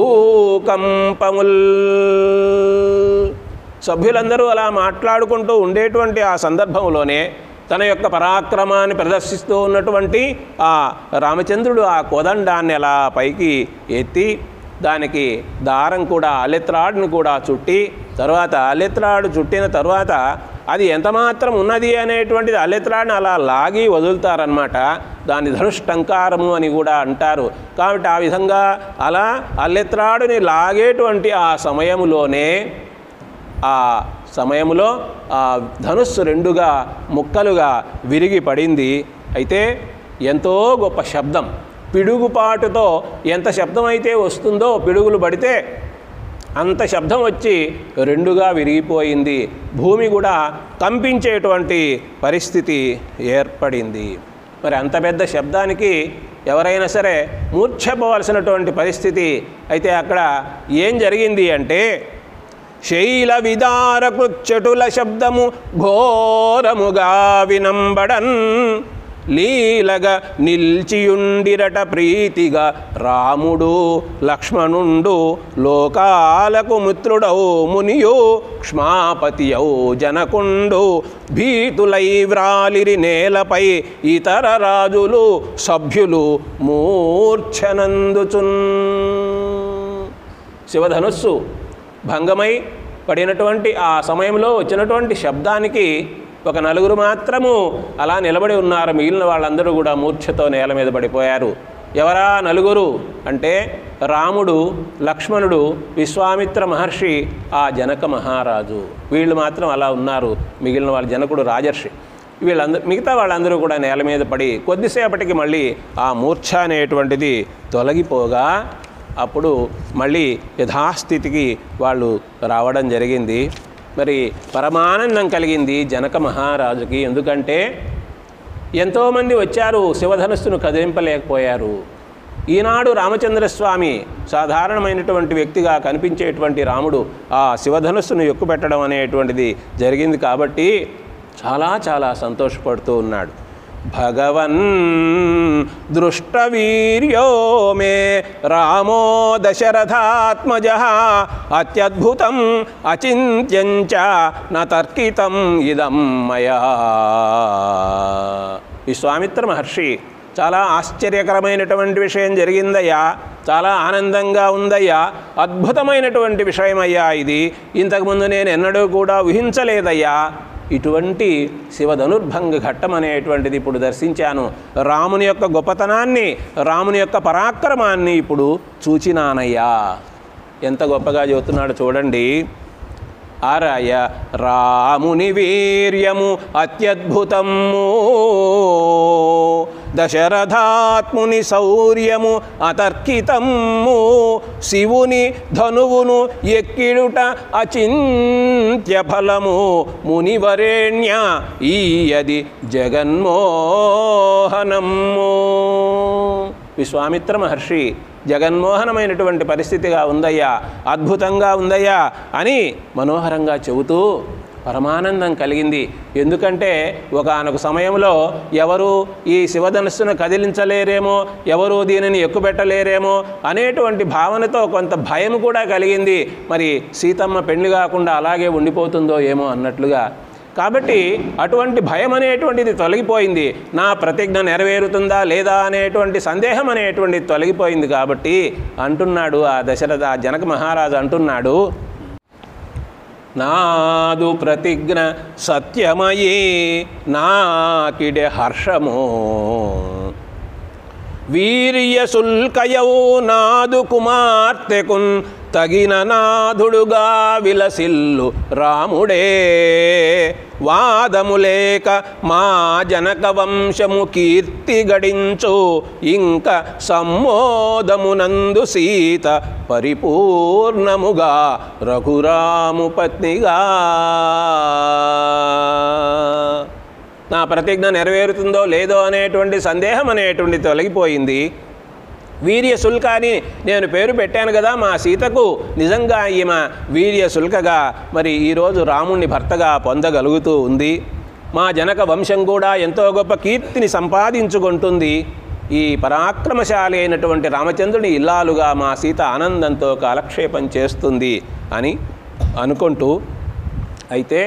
భూకంపముల్ సభ్యులందరూ అలా మాట్లాడుకుంటూ ఉండేటువంటి ఆ సందర్భంలోనే తన యొక్క పరాక్రమాన్ని ప్రదర్శిస్తూ ఉన్నటువంటి ఆ రామచంద్రుడు ఆ కోదండాన్ని అలా పైకి ఎత్తి దానికి దారం కూడా అలెత్రాడును కూడా చుట్టి తర్వాత అలెత్రాడు చుట్టిన తర్వాత అది ఎంతమాత్రం ఉన్నది అనేటువంటిది అలెత్రాడుని అలా లాగి వదులుతారనమాట దాని ధనుష్టంకారము అని కూడా అంటారు కాబట్టి ఆ విధంగా అలా అల్లెత్రాడుని లాగేటువంటి ఆ సమయములోనే ఆ సమయంలో ఆ ధనుస్సు రెండుగా ముక్కలుగా విరిగి పడింది అయితే ఎంతో గొప్ప శబ్దం పిడుగుపాటుతో ఎంత శబ్దం అయితే వస్తుందో పిడుగులు పడితే అంత శబ్దం వచ్చి రెండుగా విరిగిపోయింది భూమి కూడా కంపించేటువంటి పరిస్థితి ఏర్పడింది మరి అంత పెద్ద శబ్దానికి ఎవరైనా సరే మూర్ఛపోవలసినటువంటి పరిస్థితి అయితే అక్కడ ఏం జరిగింది అంటే శైల విదారకృచ్చటుల శబ్దము ఘోరముగా వినంబడన్ లీలగా నిల్చియుండిరట ప్రీతిగా రాముడు లక్ష్మణుండు లోకాలకు మిత్రుడౌ మునియు క్ష్మాపతియౌ జనకుండు భీతులై వ్రాలిరి నేలపై ఇతర రాజులు సభ్యులు మూర్ఛనందుచున్ శివధనుస్సు భంగమై పడినటువంటి ఆ సమయంలో వచ్చినటువంటి శబ్దానికి ఒక నలుగురు మాత్రము అలా నిలబడి ఉన్నారు మిగిలిన వాళ్ళందరూ కూడా మూర్ఛతో నేల మీద పడిపోయారు ఎవరా నలుగురు అంటే రాముడు లక్ష్మణుడు విశ్వామిత్ర మహర్షి ఆ జనక మహారాజు వీళ్ళు మాత్రం అలా ఉన్నారు మిగిలిన వాళ్ళ జనకుడు రాజర్షి వీళ్ళందరూ మిగతా వాళ్ళందరూ కూడా నేల మీద పడి కొద్దిసేపటికి మళ్ళీ ఆ మూర్ఛ అనేటువంటిది తొలగిపోగా అప్పుడు మళ్ళీ యథాస్థితికి వాళ్ళు రావడం జరిగింది మరి పరమానందం కలిగింది జనక మహారాజుకి ఎందుకంటే ఎంతోమంది వచ్చారు శివధనుస్సును కదిలింపలేకపోయారు ఈనాడు రామచంద్రస్వామి సాధారణమైనటువంటి వ్యక్తిగా కనిపించేటువంటి రాముడు ఆ శివధనుస్సును ఎక్కుపెట్టడం అనేటువంటిది జరిగింది కాబట్టి చాలా చాలా సంతోషపడుతూ ఉన్నాడు భగవన్ దృష్టవీర్యో మే రామో దశరథాత్మజ అత్యద్భుతం అచింత్యంచ నతర్కితం ఇదం మయా విశ్వామిత్ర మహర్షి చాలా ఆశ్చర్యకరమైనటువంటి విషయం జరిగిందయ్యా చాలా ఆనందంగా ఉందయ్యా అద్భుతమైనటువంటి విషయమయ్యా ఇది ఇంతకుముందు నేను ఎన్నడూ కూడా ఊహించలేదయ్యా ఇటువంటి శివధనుర్భంగ ఘట్టం అనేటువంటిది ఇప్పుడు దర్శించాను రాముని యొక్క గొప్పతనాన్ని రాముని యొక్క పరాక్రమాన్ని ఇప్పుడు చూచినానయ్యా ఎంత గొప్పగా చెబుతున్నాడు చూడండి అరయ రాముని వీర్యము అత్యద్భుతము దశరథాత్ముని శౌర్యము అతర్కితము శివుని ధనువును ఎక్కిడుట అచింత్య ఫలము మునివరేణ్య ఈయది జగన్మోహనము విశ్వామిత్ర మహర్షి జగన్మోహనమైనటువంటి పరిస్థితిగా ఉందయ్యా అద్భుతంగా ఉందయ్యా అని మనోహరంగా చెబుతూ పరమానందం కలిగింది ఎందుకంటే ఒకనొక సమయంలో ఎవరు ఈ శివధనుస్సును కదిలించలేరేమో ఎవరు దీనిని ఎక్కుపెట్టలేరేమో అనేటువంటి భావనతో కొంత భయం కూడా కలిగింది మరి సీతమ్మ పెళ్లి కాకుండా అలాగే ఉండిపోతుందో ఏమో అన్నట్లుగా కాబట్టి అటువంటి భయం అనేటువంటిది తొలగిపోయింది నా ప్రతిజ్ఞ నెరవేరుతుందా లేదా అనేటువంటి సందేహం అనేటువంటిది తొలగిపోయింది కాబట్టి అంటున్నాడు ఆ దశరథ ఆ జనక మహారాజు అంటున్నాడు నాదు ప్రతిజ్ఞ సత్యమయే నాకిడే హర్షము వీర్యశుల్కయవు నాదు కుమార్తెకున్ తగిన నాథుడుగా విలసిల్లు రాముడే వాదము లేక మా జనక వంశము కీర్తి గడించు ఇంక సమ్మోదమునందు సీత పరిపూర్ణముగా రఘురాము పత్నిగా నా ప్రతిజ్ఞ నెరవేరుతుందో లేదో అనేటువంటి సందేహం అనేటువంటి తొలగిపోయింది వీర్య శుల్కాని నేను పేరు పెట్టాను కదా మా సీతకు నిజంగా ఈమె వీర్య శుల్కగా మరి ఈరోజు రాముణ్ణి భర్తగా పొందగలుగుతూ ఉంది మా జనక వంశం కూడా ఎంతో గొప్ప కీర్తిని సంపాదించుకుంటుంది ఈ పరాక్రమశాలి అయినటువంటి రామచంద్రుని ఇల్లాలుగా మా సీత ఆనందంతో కాలక్షేపం చేస్తుంది అని అనుకుంటూ అయితే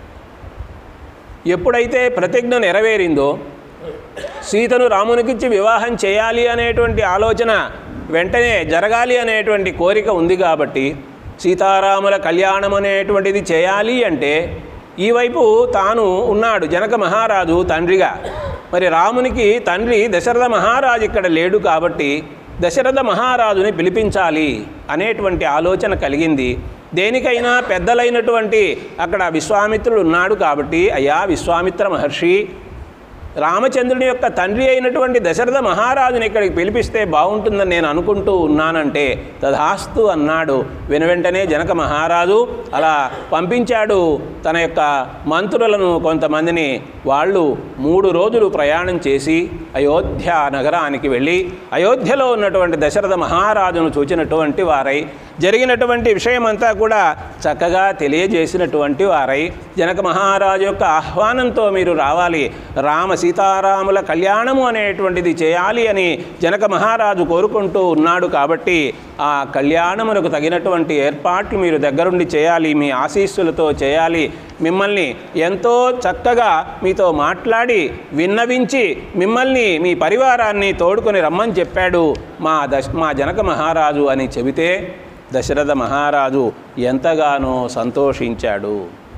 ఎప్పుడైతే ప్రతిజ్ఞ నెరవేరిందో సీతను రామునికిచ్చి వివాహం చేయాలి అనేటువంటి ఆలోచన వెంటనే జరగాలి అనేటువంటి కోరిక ఉంది కాబట్టి సీతారాముల కళ్యాణం అనేటువంటిది చేయాలి అంటే ఈ వైపు తాను ఉన్నాడు జనక మహారాజు తండ్రిగా మరి రామునికి తండ్రి దశరథ మహారాజు ఇక్కడ లేడు కాబట్టి దశరథ మహారాజుని పిలిపించాలి అనేటువంటి ఆలోచన కలిగింది దేనికైనా పెద్దలైనటువంటి అక్కడ విశ్వామిత్రుడు ఉన్నాడు కాబట్టి అయ్యా విశ్వామిత్ర మహర్షి రామచంద్రుని యొక్క తండ్రి అయినటువంటి దశరథ మహారాజుని ఇక్కడికి పిలిపిస్తే బాగుంటుందని నేను అనుకుంటూ ఉన్నానంటే తధాస్తు అన్నాడు వెను వెంటనే జనక మహారాజు అలా పంపించాడు తన యొక్క మంత్రులను కొంతమందిని వాళ్ళు మూడు రోజులు ప్రయాణం చేసి అయోధ్య నగరానికి వెళ్ళి అయోధ్యలో ఉన్నటువంటి దశరథ మహారాజును చూచినటువంటి వారై జరిగినటువంటి విషయమంతా కూడా చక్కగా తెలియజేసినటువంటి వారై జనక మహారాజు యొక్క ఆహ్వానంతో మీరు రావాలి రామ సీతారాముల కళ్యాణము అనేటువంటిది చేయాలి అని జనక మహారాజు కోరుకుంటూ ఉన్నాడు కాబట్టి ఆ కళ్యాణమునకు తగినటువంటి ఏర్పాట్లు మీరు దగ్గరుండి చేయాలి మీ ఆశీస్సులతో చేయాలి మిమ్మల్ని ఎంతో చక్కగా మీతో మాట్లాడి విన్నవించి మిమ్మల్ని మీ పరివారాన్ని తోడుకొని రమ్మని చెప్పాడు మా దశ మా జనక మహారాజు అని చెబితే దశరథ మహారాజు ఎంతగానో సంతోషించాడు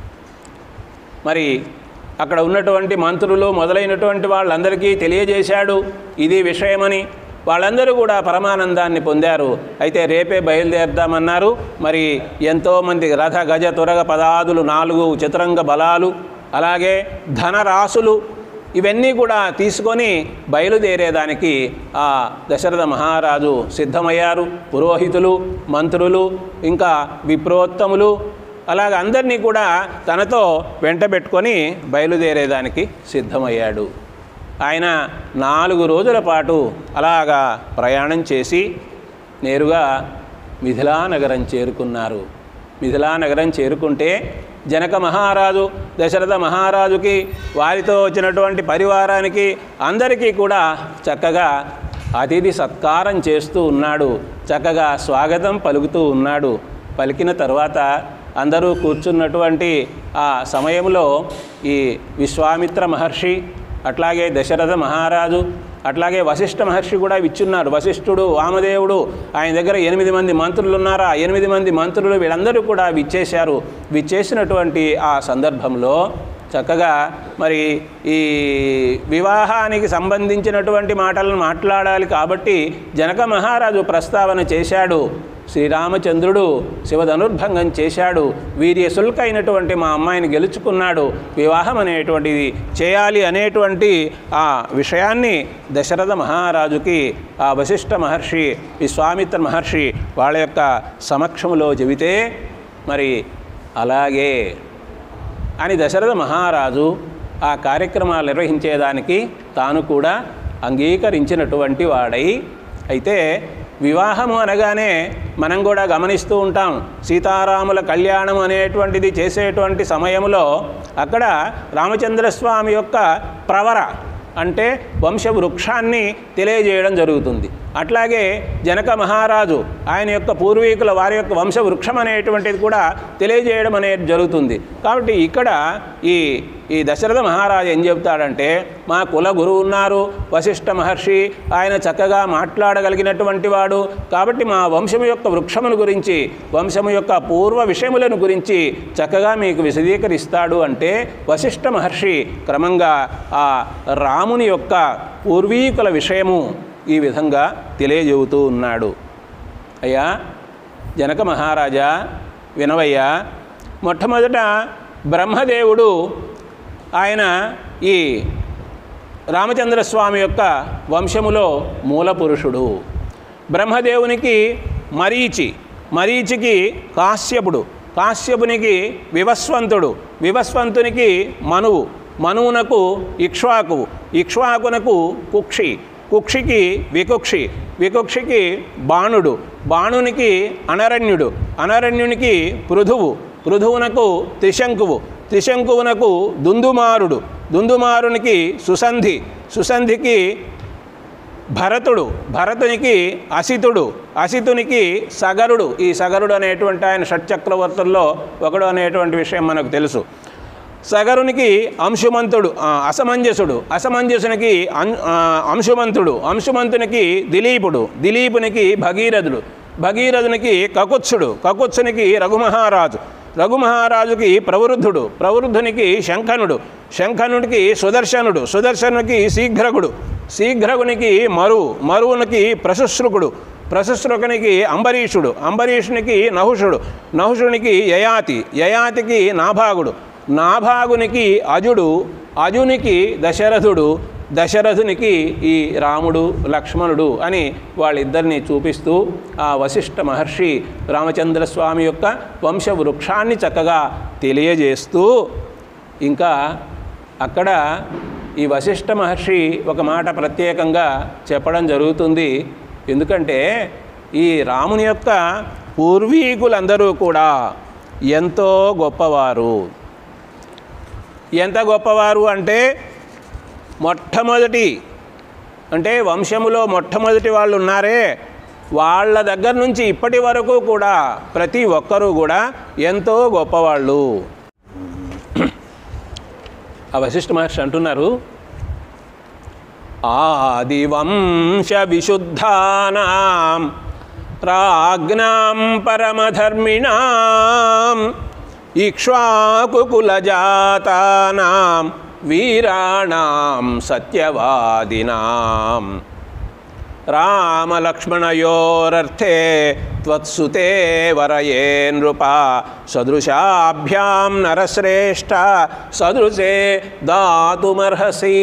మరి అక్కడ ఉన్నటువంటి మంత్రులు మొదలైనటువంటి వాళ్ళందరికీ తెలియజేశాడు ఇది విషయమని వాళ్ళందరూ కూడా పరమానందాన్ని పొందారు అయితే రేపే బయలుదేరుదామన్నారు మరి ఎంతోమంది రథ గజ తురగ పదాదులు నాలుగు చతురంగ బలాలు అలాగే ధనరాశులు ఇవన్నీ కూడా తీసుకొని బయలుదేరేదానికి ఆ దశరథ మహారాజు సిద్ధమయ్యారు పురోహితులు మంత్రులు ఇంకా విప్రోత్తములు అలాగ అందరినీ కూడా తనతో వెంటబెట్టుకొని బయలుదేరేదానికి సిద్ధమయ్యాడు ఆయన నాలుగు రోజుల పాటు అలాగా ప్రయాణం చేసి నేరుగా మిథిలా నగరం చేరుకున్నారు మిథిలా నగరం చేరుకుంటే జనక మహారాజు దశరథ మహారాజుకి వారితో వచ్చినటువంటి పరివారానికి అందరికీ కూడా చక్కగా అతిథి సత్కారం చేస్తూ ఉన్నాడు చక్కగా స్వాగతం పలుకుతూ ఉన్నాడు పలికిన తర్వాత అందరూ కూర్చున్నటువంటి ఆ సమయంలో ఈ విశ్వామిత్ర మహర్షి అట్లాగే దశరథ మహారాజు అట్లాగే వశిష్ఠ మహర్షి కూడా విచ్చున్నారు వశిష్ఠుడు వామదేవుడు ఆయన దగ్గర ఎనిమిది మంది మంత్రులు ఉన్నారా ఎనిమిది మంది మంత్రులు వీళ్ళందరూ కూడా విచ్చేశారు విచ్చేసినటువంటి ఆ సందర్భంలో చక్కగా మరి ఈ వివాహానికి సంబంధించినటువంటి మాటలను మాట్లాడాలి కాబట్టి జనక మహారాజు ప్రస్తావన చేశాడు శ్రీరామచంద్రుడు శివధనుర్భంగం చేశాడు వీర్య శుల్కైనటువంటి మా అమ్మాయిని గెలుచుకున్నాడు వివాహం అనేటువంటిది చేయాలి అనేటువంటి ఆ విషయాన్ని దశరథ మహారాజుకి ఆ వశిష్ఠ మహర్షి విశ్వామిత్ర మహర్షి వాళ్ళ యొక్క సమక్షంలో చెబితే మరి అలాగే అని దశరథ మహారాజు ఆ కార్యక్రమాలు నిర్వహించేదానికి తాను కూడా అంగీకరించినటువంటి వాడై అయితే వివాహము అనగానే మనం కూడా గమనిస్తూ ఉంటాం సీతారాముల కళ్యాణం అనేటువంటిది చేసేటువంటి సమయంలో అక్కడ రామచంద్రస్వామి యొక్క ప్రవర అంటే వంశవృక్షాన్ని తెలియజేయడం జరుగుతుంది అట్లాగే జనక మహారాజు ఆయన యొక్క పూర్వీకుల వారి యొక్క వంశవృక్షం అనేటువంటిది కూడా తెలియజేయడం అనేది జరుగుతుంది కాబట్టి ఇక్కడ ఈ ఈ దశరథ మహారాజు ఏం చెబుతాడంటే మా కుల గురువు ఉన్నారు వశిష్ఠ మహర్షి ఆయన చక్కగా మాట్లాడగలిగినటువంటి వాడు కాబట్టి మా వంశము యొక్క వృక్షమును గురించి వంశము యొక్క పూర్వ విషయములను గురించి చక్కగా మీకు విశదీకరిస్తాడు అంటే వశిష్ఠ మహర్షి క్రమంగా ఆ రాముని యొక్క పూర్వీకుల విషయము ఈ విధంగా తెలియజెబుతూ ఉన్నాడు అయ్యా జనక మహారాజా వినవయ్యా మొట్టమొదట బ్రహ్మదేవుడు ఆయన ఈ రామచంద్రస్వామి యొక్క వంశములో మూల పురుషుడు బ్రహ్మదేవునికి మరీచి మరీచికి కాశ్యపుడు కాశ్యపునికి వివస్వంతుడు వివస్వంతునికి మనువు మనువునకు ఇక్ష్వాకువు ఇక్ష్వాకునకు కుక్షి కుక్షికి వికుక్షి వికుక్షికి బాణుడు బాణునికి అనరణ్యుడు అనరణ్యునికి పృథువు పృథువునకు త్రిశంకువు త్రిశంకువునకు దుందుమారుడు దుందుమారునికి సుసంధి సుసంధికి భరతుడు భరతునికి అసితుడు అసితునికి సగరుడు ఈ సగరుడు అనేటువంటి ఆయన షట్చక్రవర్తుల్లో ఒకడు అనేటువంటి విషయం మనకు తెలుసు సగరునికి అంశుమంతుడు ఆ, అసమంజసుడు అసమంజసునికి అం- ఆ, అంశుమంతుడు అంశుమంతునికి దిలీపుడు దిలీపునికి భగీరథుడు భగీరథునికి కకుత్సుడు కకుత్సునికి రఘుమహారాజు రఘుమహారాజుకి ప్రవృద్ధుడు ప్రవృద్ధునికి శంఖనుడు శంఖనుడికి సుదర్శనుడు సుదర్శనునికి శీఘ్రకుడు శీఘ్రకునికి మరువు మరువునికి ప్రశుశ్రుకుడు ప్రశుశ్రుకునికి అంబరీషుడు అంబరీషునికి నహుషుడు నహుషునికి యయాతి యయాతికి నాభాగుడు నాభాగునికి అజుడు అజునికి దశరథుడు దశరథునికి ఈ రాముడు లక్ష్మణుడు అని వాళ్ళిద్దరిని చూపిస్తూ ఆ వశిష్ఠ మహర్షి రామచంద్రస్వామి యొక్క వంశవృక్షాన్ని చక్కగా తెలియజేస్తూ ఇంకా అక్కడ ఈ వశిష్ఠ మహర్షి ఒక మాట ప్రత్యేకంగా చెప్పడం జరుగుతుంది ఎందుకంటే ఈ రాముని యొక్క పూర్వీకులందరూ కూడా ఎంతో గొప్పవారు ఎంత గొప్పవారు అంటే మొట్టమొదటి అంటే వంశములో మొట్టమొదటి వాళ్ళు ఉన్నారే వాళ్ళ దగ్గర నుంచి ఇప్పటి వరకు కూడా ప్రతి ఒక్కరూ కూడా ఎంతో గొప్పవాళ్ళు ఆ వశిష్ఠ మహర్షి అంటున్నారు ఆదివంశ విశుద్ధానాం రాజ్ఞాం పరమధర్మిణాం ఇక్ష్వాకుకులజాతానాం వీరాణాం సత్యవాదినాం రామలక్ష్మణయోరర్థే త్వత్సుతే వరయే నృప సదృశాభ్యాం నరశ్రేష్ఠ సదృశే దాతుమర్హసి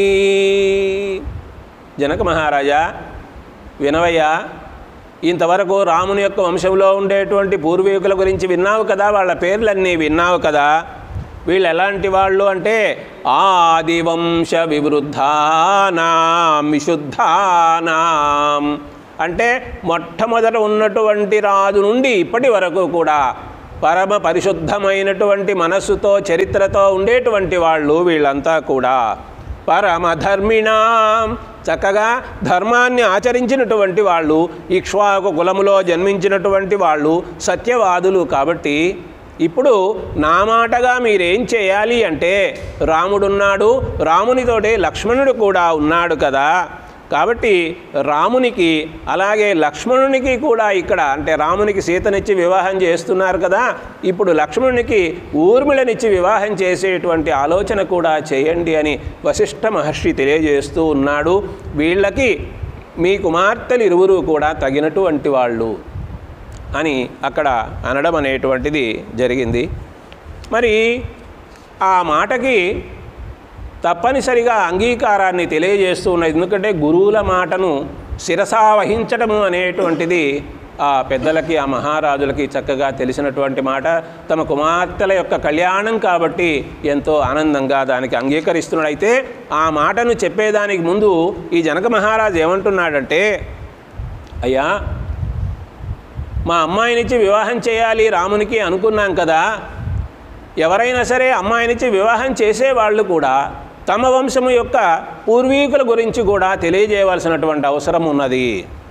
జనక మహారాజా వినవయ్యా ఇంతవరకు రాముని యొక్క వంశంలో ఉండేటువంటి పూర్వీకుల గురించి విన్నావు కదా వాళ్ళ పేర్లన్నీ విన్నావు కదా వీళ్ళు ఎలాంటి వాళ్ళు అంటే ఆదివంశ వివృద్ధానాం విశుద్ధానాం అంటే మొట్టమొదట ఉన్నటువంటి రాజు నుండి ఇప్పటి వరకు కూడా పరమ పరిశుద్ధమైనటువంటి మనస్సుతో చరిత్రతో ఉండేటువంటి వాళ్ళు వీళ్ళంతా కూడా పరమధర్మిణాం చక్కగా ధర్మాన్ని ఆచరించినటువంటి వాళ్ళు ఇక్ష్వాకు కులములో జన్మించినటువంటి వాళ్ళు సత్యవాదులు కాబట్టి ఇప్పుడు నా మాటగా మీరేం చేయాలి అంటే రాముడున్నాడు రామునితోటే లక్ష్మణుడు కూడా ఉన్నాడు కదా కాబట్టి రామునికి అలాగే లక్ష్మణునికి కూడా ఇక్కడ అంటే రామునికి సీతనిచ్చి వివాహం చేస్తున్నారు కదా ఇప్పుడు లక్ష్మణునికి ఊర్మిళనిచ్చి వివాహం చేసేటువంటి ఆలోచన కూడా చేయండి అని వశిష్ఠ మహర్షి తెలియజేస్తూ ఉన్నాడు వీళ్ళకి మీ కుమార్తెలు ఇరువురు కూడా తగినటువంటి వాళ్ళు అని అక్కడ అనడం అనేటువంటిది జరిగింది మరి ఆ మాటకి తప్పనిసరిగా అంగీకారాన్ని తెలియజేస్తూ ఉన్నది ఎందుకంటే గురువుల మాటను శిరసా వహించడము అనేటువంటిది ఆ పెద్దలకి ఆ మహారాజులకి చక్కగా తెలిసినటువంటి మాట తమ కుమార్తెల యొక్క కళ్యాణం కాబట్టి ఎంతో ఆనందంగా దానికి అంగీకరిస్తున్నాడు అయితే ఆ మాటను చెప్పేదానికి ముందు ఈ జనక మహారాజు ఏమంటున్నాడంటే అయ్యా మా అమ్మాయినిచ్చి వివాహం చేయాలి రామునికి అనుకున్నాం కదా ఎవరైనా సరే అమ్మాయినిచ్చి వివాహం చేసేవాళ్ళు కూడా తమ వంశము యొక్క పూర్వీకుల గురించి కూడా తెలియజేయవలసినటువంటి అవసరం ఉన్నది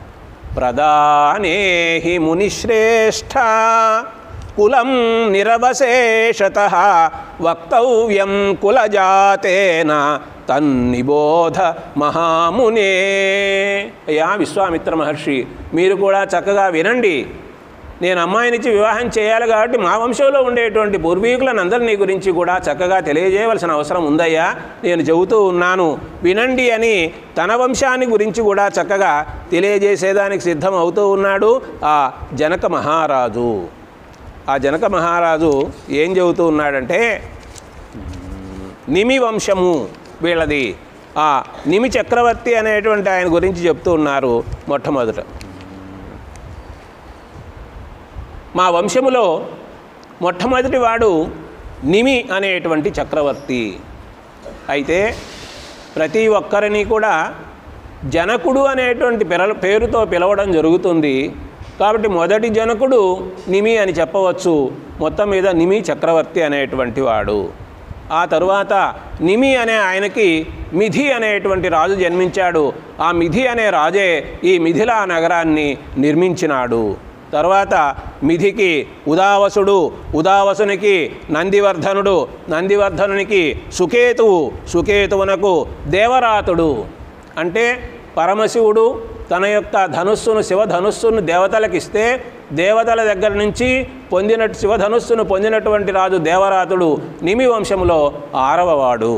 ప్రధానేహి మునిశ్రేష్ఠ కులం నిరవశేషత వక్తవ్యం కులజాతేన తన్నిబోధ మహామునే అయ్యా విశ్వామిత్ర మహర్షి మీరు కూడా చక్కగా వినండి నేను అమ్మాయినిచ్చి వివాహం చేయాలి కాబట్టి మా వంశంలో ఉండేటువంటి పూర్వీకులను అందరినీ గురించి కూడా చక్కగా తెలియజేయవలసిన అవసరం ఉందయ్యా నేను చెబుతూ ఉన్నాను వినండి అని తన వంశాన్ని గురించి కూడా చక్కగా తెలియజేసేదానికి సిద్ధం అవుతూ ఉన్నాడు ఆ జనక మహారాజు ఆ జనక మహారాజు ఏం చెబుతూ ఉన్నాడంటే నిమి వంశము వీళ్ళది ఆ నిమి చక్రవర్తి అనేటువంటి ఆయన గురించి చెప్తూ ఉన్నారు మొట్టమొదట మా వంశములో మొట్టమొదటి వాడు నిమి అనేటువంటి చక్రవర్తి అయితే ప్రతి ఒక్కరిని కూడా జనకుడు అనేటువంటి పిల పేరుతో పిలవడం జరుగుతుంది కాబట్టి మొదటి జనకుడు నిమి అని చెప్పవచ్చు మొత్తం మీద నిమి చక్రవర్తి అనేటువంటి వాడు ఆ తరువాత నిమి అనే ఆయనకి మిథి అనేటువంటి రాజు జన్మించాడు ఆ మిథి అనే రాజే ఈ మిథిలా నగరాన్ని నిర్మించినాడు తర్వాత మిథికి ఉదావసుడు ఉదావసునికి నందివర్ధనుడు నందివర్ధనునికి సుకేతువు సుకేతువునకు దేవరాతుడు అంటే పరమశివుడు తన యొక్క ధనుస్సును శివధనుస్సును దేవతలకు ఇస్తే దేవతల దగ్గర నుంచి పొందిన శివధనుస్సును పొందినటువంటి రాజు దేవరాతుడు నిమి వంశంలో ఆరవవాడు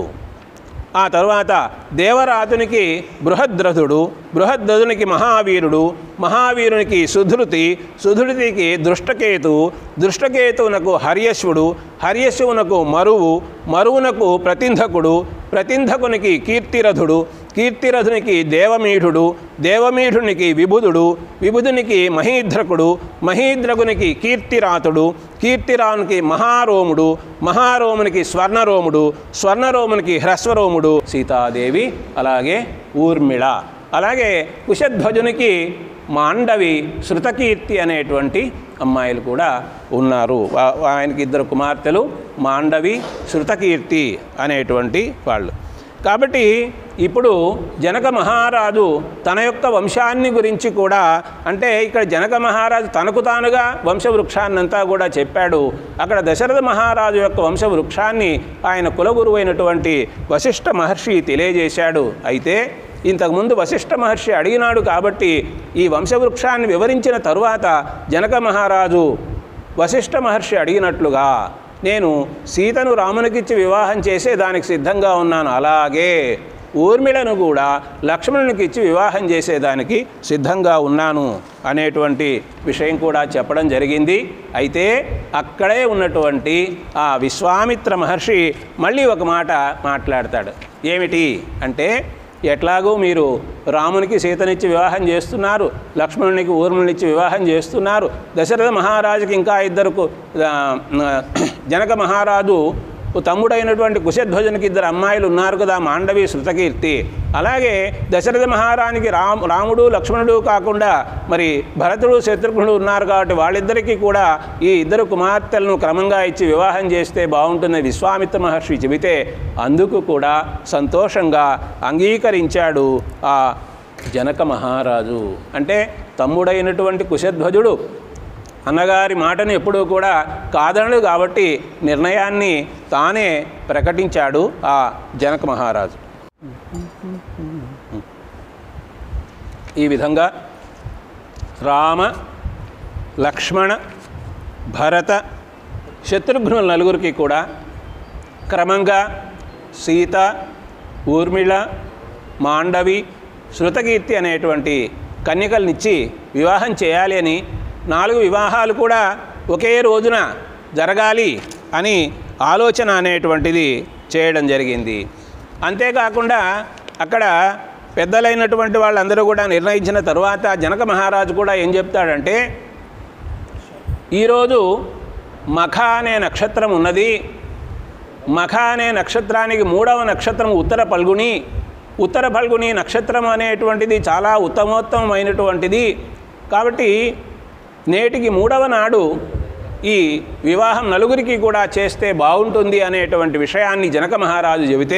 ఆ తరువాత దేవరాతునికి బృహద్రథుడు బృహద్రథునికి మహావీరుడు మహావీరునికి సుధృతి సుధృతికి దృష్టకేతు దృష్టకేతువునకు హర్యశ్వుడు హర్యశ్వునకు మరువు మరువునకు ప్రతింధకుడు ప్రతింధకునికి కీర్తిరథుడు కీర్తిరథునికి దేవమీఢుడు దేవమీఢునికి విబుధుడు విబుధునికి మహీద్రకుడు మహీద్రకునికి కీర్తిరాతుడు కీర్తిరామునికి మహారోముడు మహారోమునికి స్వర్ణరోముడు స్వర్ణరోమునికి హ్రస్వరోముడు సీతాదేవి అలాగే ఊర్మిళ అలాగే కుశధ్వజునికి మాండవి శృతకీర్తి అనేటువంటి అమ్మాయిలు కూడా ఉన్నారు వా- ఆయనకి ఇద్దరు కుమార్తెలు మాండవి శృతకీర్తి అనేటువంటి వాళ్ళు కాబట్టి ఇప్పుడు జనక మహారాజు తన యొక్క వంశాన్ని గురించి కూడా అంటే ఇక్కడ జనక మహారాజు తనకు తానుగా వంశవృక్షాన్నంతా కూడా చెప్పాడు అక్కడ దశరథ మహారాజు యొక్క వంశవృక్షాన్ని ఆయన కులగురువైనటువంటి వశిష్ఠ మహర్షి తెలియజేశాడు అయితే ఇంతకుముందు వశిష్ఠ మహర్షి అడిగినాడు కాబట్టి ఈ వంశవృక్షాన్ని వివరించిన తరువాత జనక మహారాజు వశిష్ఠ మహర్షి అడిగినట్లుగా నేను సీతను రామునికిచ్చి వివాహం చేసే దానికి సిద్ధంగా ఉన్నాను అలాగే ఊర్మిళను కూడా లక్ష్మణునికి ఇచ్చి వివాహం చేసేదానికి సిద్ధంగా ఉన్నాను అనేటువంటి విషయం కూడా చెప్పడం జరిగింది అయితే అక్కడే ఉన్నటువంటి ఆ విశ్వామిత్ర మహర్షి మళ్ళీ ఒక మాట మాట్లాడతాడు ఏమిటి అంటే ఎట్లాగూ మీరు రామునికి సీతనిచ్చి వివాహం చేస్తున్నారు లక్ష్మణునికి ఊర్మిళనిచ్చి వివాహం చేస్తున్నారు దశరథ మహారాజుకి ఇంకా ఇద్దరు జనక మహారాజు తమ్ముడైనటువంటి కుశధ్వజునికి ఇద్దరు అమ్మాయిలు ఉన్నారు కదా మాండవి శృతకీర్తి అలాగే దశరథ మహారానికి రామ్ రాముడు లక్ష్మణుడు కాకుండా మరి భరతుడు శత్రుఘ్నుడు ఉన్నారు కాబట్టి వాళ్ళిద్దరికీ కూడా ఈ ఇద్దరు కుమార్తెలను క్రమంగా ఇచ్చి వివాహం చేస్తే బాగుంటుందని విశ్వామిత్ర మహర్షి చెబితే అందుకు కూడా సంతోషంగా అంగీకరించాడు ఆ జనక మహారాజు అంటే తమ్ముడైనటువంటి కుశధ్వజుడు అన్నగారి మాటను ఎప్పుడూ కూడా కాదనడు కాబట్టి నిర్ణయాన్ని తానే ప్రకటించాడు ఆ జనక మహారాజు ఈ విధంగా రామ లక్ష్మణ భరత శత్రుఘ్నుల నలుగురికి కూడా క్రమంగా సీత ఊర్మిళ మాండవి శృతకీర్తి అనేటువంటి కన్యకలనిచ్చి వివాహం చేయాలి అని నాలుగు వివాహాలు కూడా ఒకే రోజున జరగాలి అని ఆలోచన అనేటువంటిది చేయడం జరిగింది అంతేకాకుండా అక్కడ పెద్దలైనటువంటి వాళ్ళందరూ కూడా నిర్ణయించిన తరువాత జనక మహారాజు కూడా ఏం చెప్తాడంటే ఈరోజు మఖ అనే నక్షత్రం ఉన్నది మఖ అనే నక్షత్రానికి మూడవ నక్షత్రం ఉత్తర పల్గుని ఉత్తర పల్గుని నక్షత్రం అనేటువంటిది చాలా ఉత్తమోత్తమైనటువంటిది కాబట్టి నేటికి మూడవ నాడు ఈ వివాహం నలుగురికి కూడా చేస్తే బాగుంటుంది అనేటువంటి విషయాన్ని జనక మహారాజు చెబితే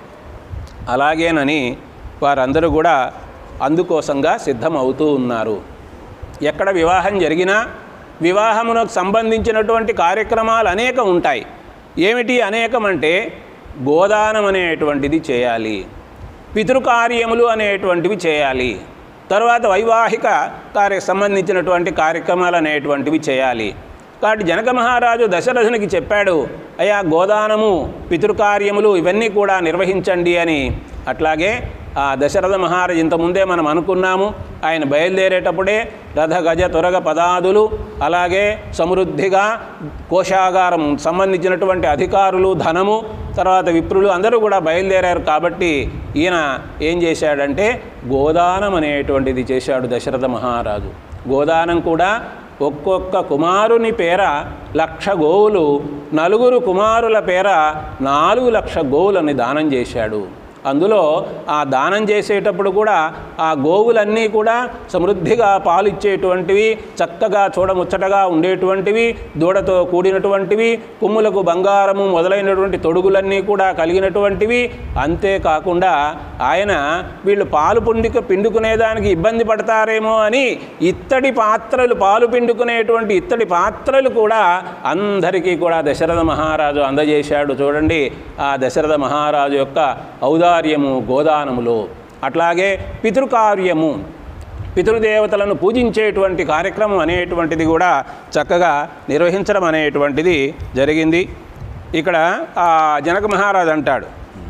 అలాగేనని వారందరూ కూడా అందుకోసంగా సిద్ధమవుతూ ఉన్నారు ఎక్కడ వివాహం జరిగినా వివాహమునకు సంబంధించినటువంటి కార్యక్రమాలు అనేకం ఉంటాయి ఏమిటి అనేకం అంటే గోదానం అనేటువంటిది చేయాలి పితృకార్యములు అనేటువంటివి చేయాలి తర్వాత వైవాహిక కార్య సంబంధించినటువంటి కార్యక్రమాలు అనేటువంటివి చేయాలి కాబట్టి జనక మహారాజు దశరథునికి చెప్పాడు అయ్యా గోదానము పితృకార్యములు ఇవన్నీ కూడా నిర్వహించండి అని అట్లాగే ఆ దశరథ మహారాజు ఇంతకుముందే మనం అనుకున్నాము ఆయన బయలుదేరేటప్పుడే రథ గజ త్వరగ పదాదులు అలాగే సమృద్ధిగా కోశాగారం సంబంధించినటువంటి అధికారులు ధనము తర్వాత విప్రులు అందరూ కూడా బయలుదేరారు కాబట్టి ఈయన ఏం చేశాడంటే గోదానం అనేటువంటిది చేశాడు దశరథ మహారాజు గోదానం కూడా ఒక్కొక్క కుమారుని పేర లక్ష గోవులు నలుగురు కుమారుల పేర నాలుగు లక్ష గోవులని దానం చేశాడు అందులో ఆ దానం చేసేటప్పుడు కూడా ఆ గోవులన్నీ కూడా సమృద్ధిగా పాలు ఇచ్చేటువంటివి చక్కగా చూడముచ్చటగా ఉండేటువంటివి దూడతో కూడినటువంటివి కొమ్ములకు బంగారము మొదలైనటువంటి తొడుగులన్నీ కూడా కలిగినటువంటివి అంతేకాకుండా ఆయన వీళ్ళు పాలు పుండిక పిండుకునేదానికి ఇబ్బంది పడతారేమో అని ఇత్తడి పాత్రలు పాలు పిండుకునేటువంటి ఇత్తడి పాత్రలు కూడా అందరికీ కూడా దశరథ మహారాజు అందజేశాడు చూడండి ఆ దశరథ మహారాజు యొక్క ఔదార్యము గోదానములో అట్లాగే పితృకార్యము పితృదేవతలను పూజించేటువంటి కార్యక్రమం అనేటువంటిది కూడా చక్కగా నిర్వహించడం అనేటువంటిది జరిగింది ఇక్కడ ఆ జనక మహారాజు అంటాడు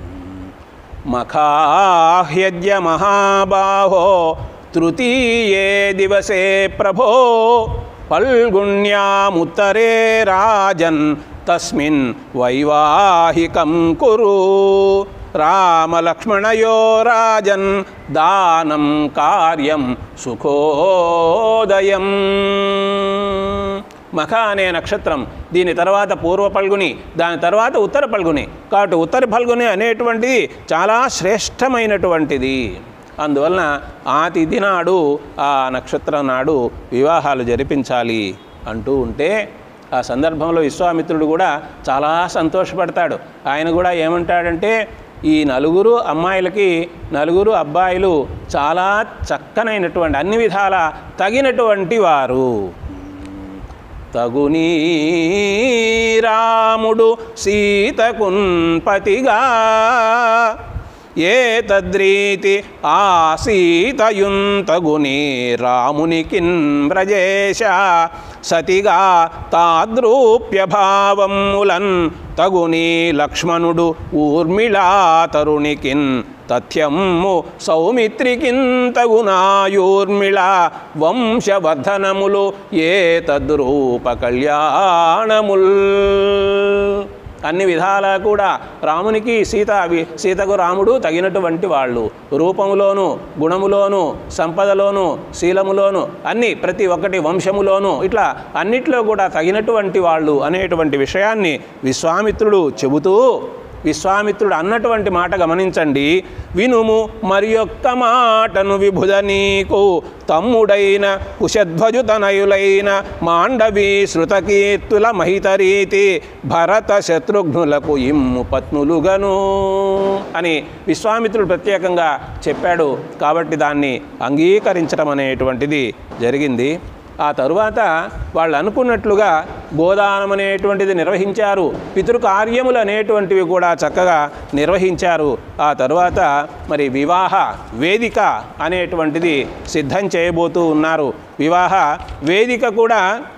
మఖాహ్యద్య మహాబాహో తృతీయే దివసే ప్రభో ఫల్గుణ్యాముత్తరే రాజన్ తస్మిన్ వైవాహికం కురు రామలక్ష్మణయో రాజన్ దానం కార్యం సుఖోదయం మఖ అనే నక్షత్రం దీని తర్వాత పూర్వ పల్గుని దాని తర్వాత ఉత్తర పల్గుని కాబట్టి ఉత్తర పల్గుని అనేటువంటిది చాలా శ్రేష్టమైనటువంటిది అందువలన ఆ తిథి నాడు ఆ నక్షత్రం నాడు వివాహాలు జరిపించాలి అంటూ ఉంటే ఆ సందర్భంలో విశ్వామిత్రుడు కూడా చాలా సంతోషపడతాడు ఆయన కూడా ఏమంటాడంటే ఈ నలుగురు అమ్మాయిలకి నలుగురు అబ్బాయిలు చాలా చక్కనైనటువంటి అన్ని విధాల తగినటువంటి వారు తగునీ రాముడు సీతకున్ పతిగా ఏ తద్రీతి ఆ సీతయున్ తగుని రామునికిన్ వ్రజేశ సతిగా తాద్రూప్య భావములన్ తగుని లక్ష్మణుడు ఊర్మిళా తరుణికిన్ తథ్యము సౌమిత్రికిన్ తగునాయూర్మిళ వంశవర్ధనములు ఏ తద్రూప కళ్యాణముల్ అన్ని విధాలా కూడా రామునికి సీత వి- సీతకు రాముడు తగినటువంటి వాళ్ళు రూపములోను గుణములోను సంపదలోను శీలములోను అన్ని ప్రతి ఒక్కటి వంశములోను ఇట్లా అన్నిట్లో కూడా తగినటువంటి వాళ్ళు అనేటువంటి విషయాన్ని విశ్వామిత్రుడు చెబుతూ విశ్వామిత్రుడు అన్నటువంటి మాట గమనించండి వినుము మరి యొక్క మాటను విభుద నీకు తమ్ముడైన కుశధ్వజు తనయులైన మాండవి శృతకీర్తుల మహితరీతి భరత శత్రుఘ్నులకు ఇమ్ము పత్నులుగను అని విశ్వామిత్రుడు ప్రత్యేకంగా చెప్పాడు కాబట్టి దాన్ని అంగీకరించడం అనేటువంటిది జరిగింది ఆ తరువాత వాళ్ళు అనుకున్నట్లుగా గోదానం అనేటువంటిది నిర్వహించారు పితృకార్యములు అనేటువంటివి కూడా చక్కగా నిర్వహించారు ఆ తరువాత మరి వివాహ వేదిక అనేటువంటిది సిద్ధం చేయబోతూ ఉన్నారు వివాహ వేదిక కూడా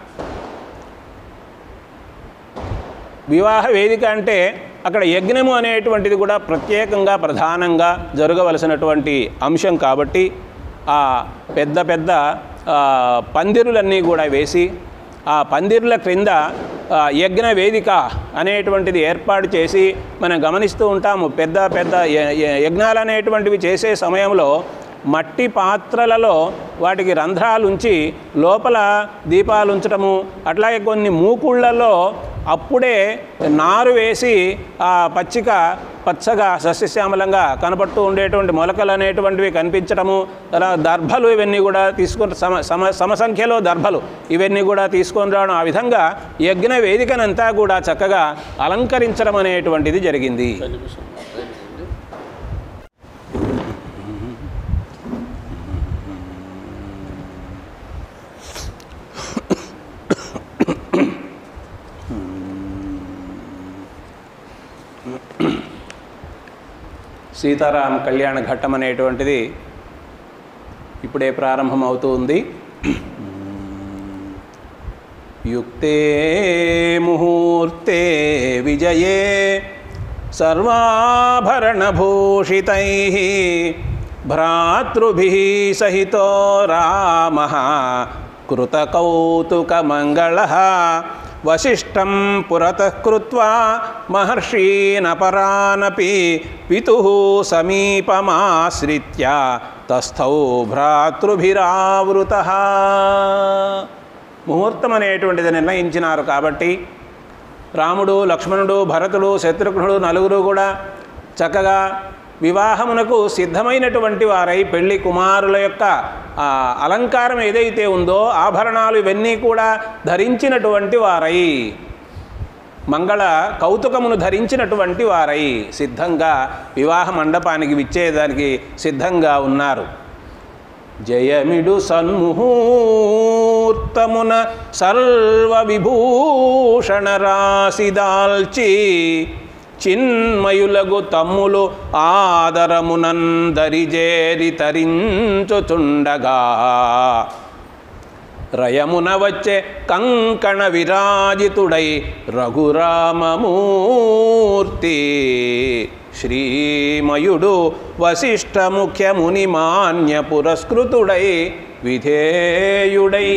వివాహ వేదిక అంటే అక్కడ యజ్ఞము అనేటువంటిది కూడా ప్రత్యేకంగా ప్రధానంగా జరగవలసినటువంటి అంశం కాబట్టి ఆ పెద్ద పెద్ద ఆ, పందిరులన్నీ కూడా వేసి ఆ పందిరుల క్రింద ఆ, యజ్ఞ వేదిక అనేటువంటిది ఏర్పాటు చేసి మనం గమనిస్తూ ఉంటాము పెద్ద పెద్ద య- య- యజ్ఞాలు అనేటువంటివి చేసే సమయంలో మట్టి పాత్రలలో వాటికి రంధ్రాలు ఉంచి లోపల దీపాలు ఉంచటము అట్లాగే కొన్ని మూకుళ్ళలో అప్పుడే నారు వేసి ఆ పచ్చిక పచ్చగా సస్యశ్యామలంగా కనపడుతూ ఉండేటువంటి మొలకలు అనేటువంటివి కనిపించడము అలా దర్భలు ఇవన్నీ కూడా తీసుకొని సమ సమ సమసంఖ్యలో దర్భలు ఇవన్నీ కూడా తీసుకొని రావడం ఆ విధంగా యజ్ఞ వేదికనంతా కూడా చక్కగా అలంకరించడం అనేటువంటిది జరిగింది ఒక్క నిమిషం మాట్లాడండి. సీతారాం కళ్యాణ ఘట్టం అనేటువంటిది ఇప్పుడే ప్రారంభమవుతూ ఉంది యుక్తే ముహూర్తే విజయే సర్వాభరణభూషితై భ్రాతృభి సహితో రామ కృతకౌతుకమంగళ వశిష్టం పురతః కృత్వా మహర్షీనపరానపి పితు సమీపమాశ్రిత్య తస్థౌ భ్రాతృభిరావృత ముహూర్తం అనేటువంటిది నిర్ణయించినారు కాబట్టి రాముడు లక్ష్మణుడు భరతుడు శత్రుఘ్నుడు నలుగురు కూడా చక్కగా వివాహమునకు సిద్ధమైనటువంటి వారై పెళ్లి కుమారుల యొక్క ఆ, అలంకారం ఏదైతే ఉందో ఆభరణాలు ఇవన్నీ కూడా ధరించినటువంటి వారై మంగళ కౌతుకమును ధరించినటువంటి వారై సిద్ధంగా వివాహ మండపానికి విచ్చేదానికి సిద్ధంగా ఉన్నారు జయమిడు సన్ముహూర్తమున సర్వ విభూషణ రాశి దాల్చి చిన్మయులగు తమ్ములు ఆదరమునందరిజేరి తరించుచుండగా రయమున వచ్చే కంకణ విరాజితుడై రఘురామమూర్తి శ్రీమయుడు వశిష్ఠ ముఖ్య ముని మాన్య పురస్కృతుడై విధేయుడై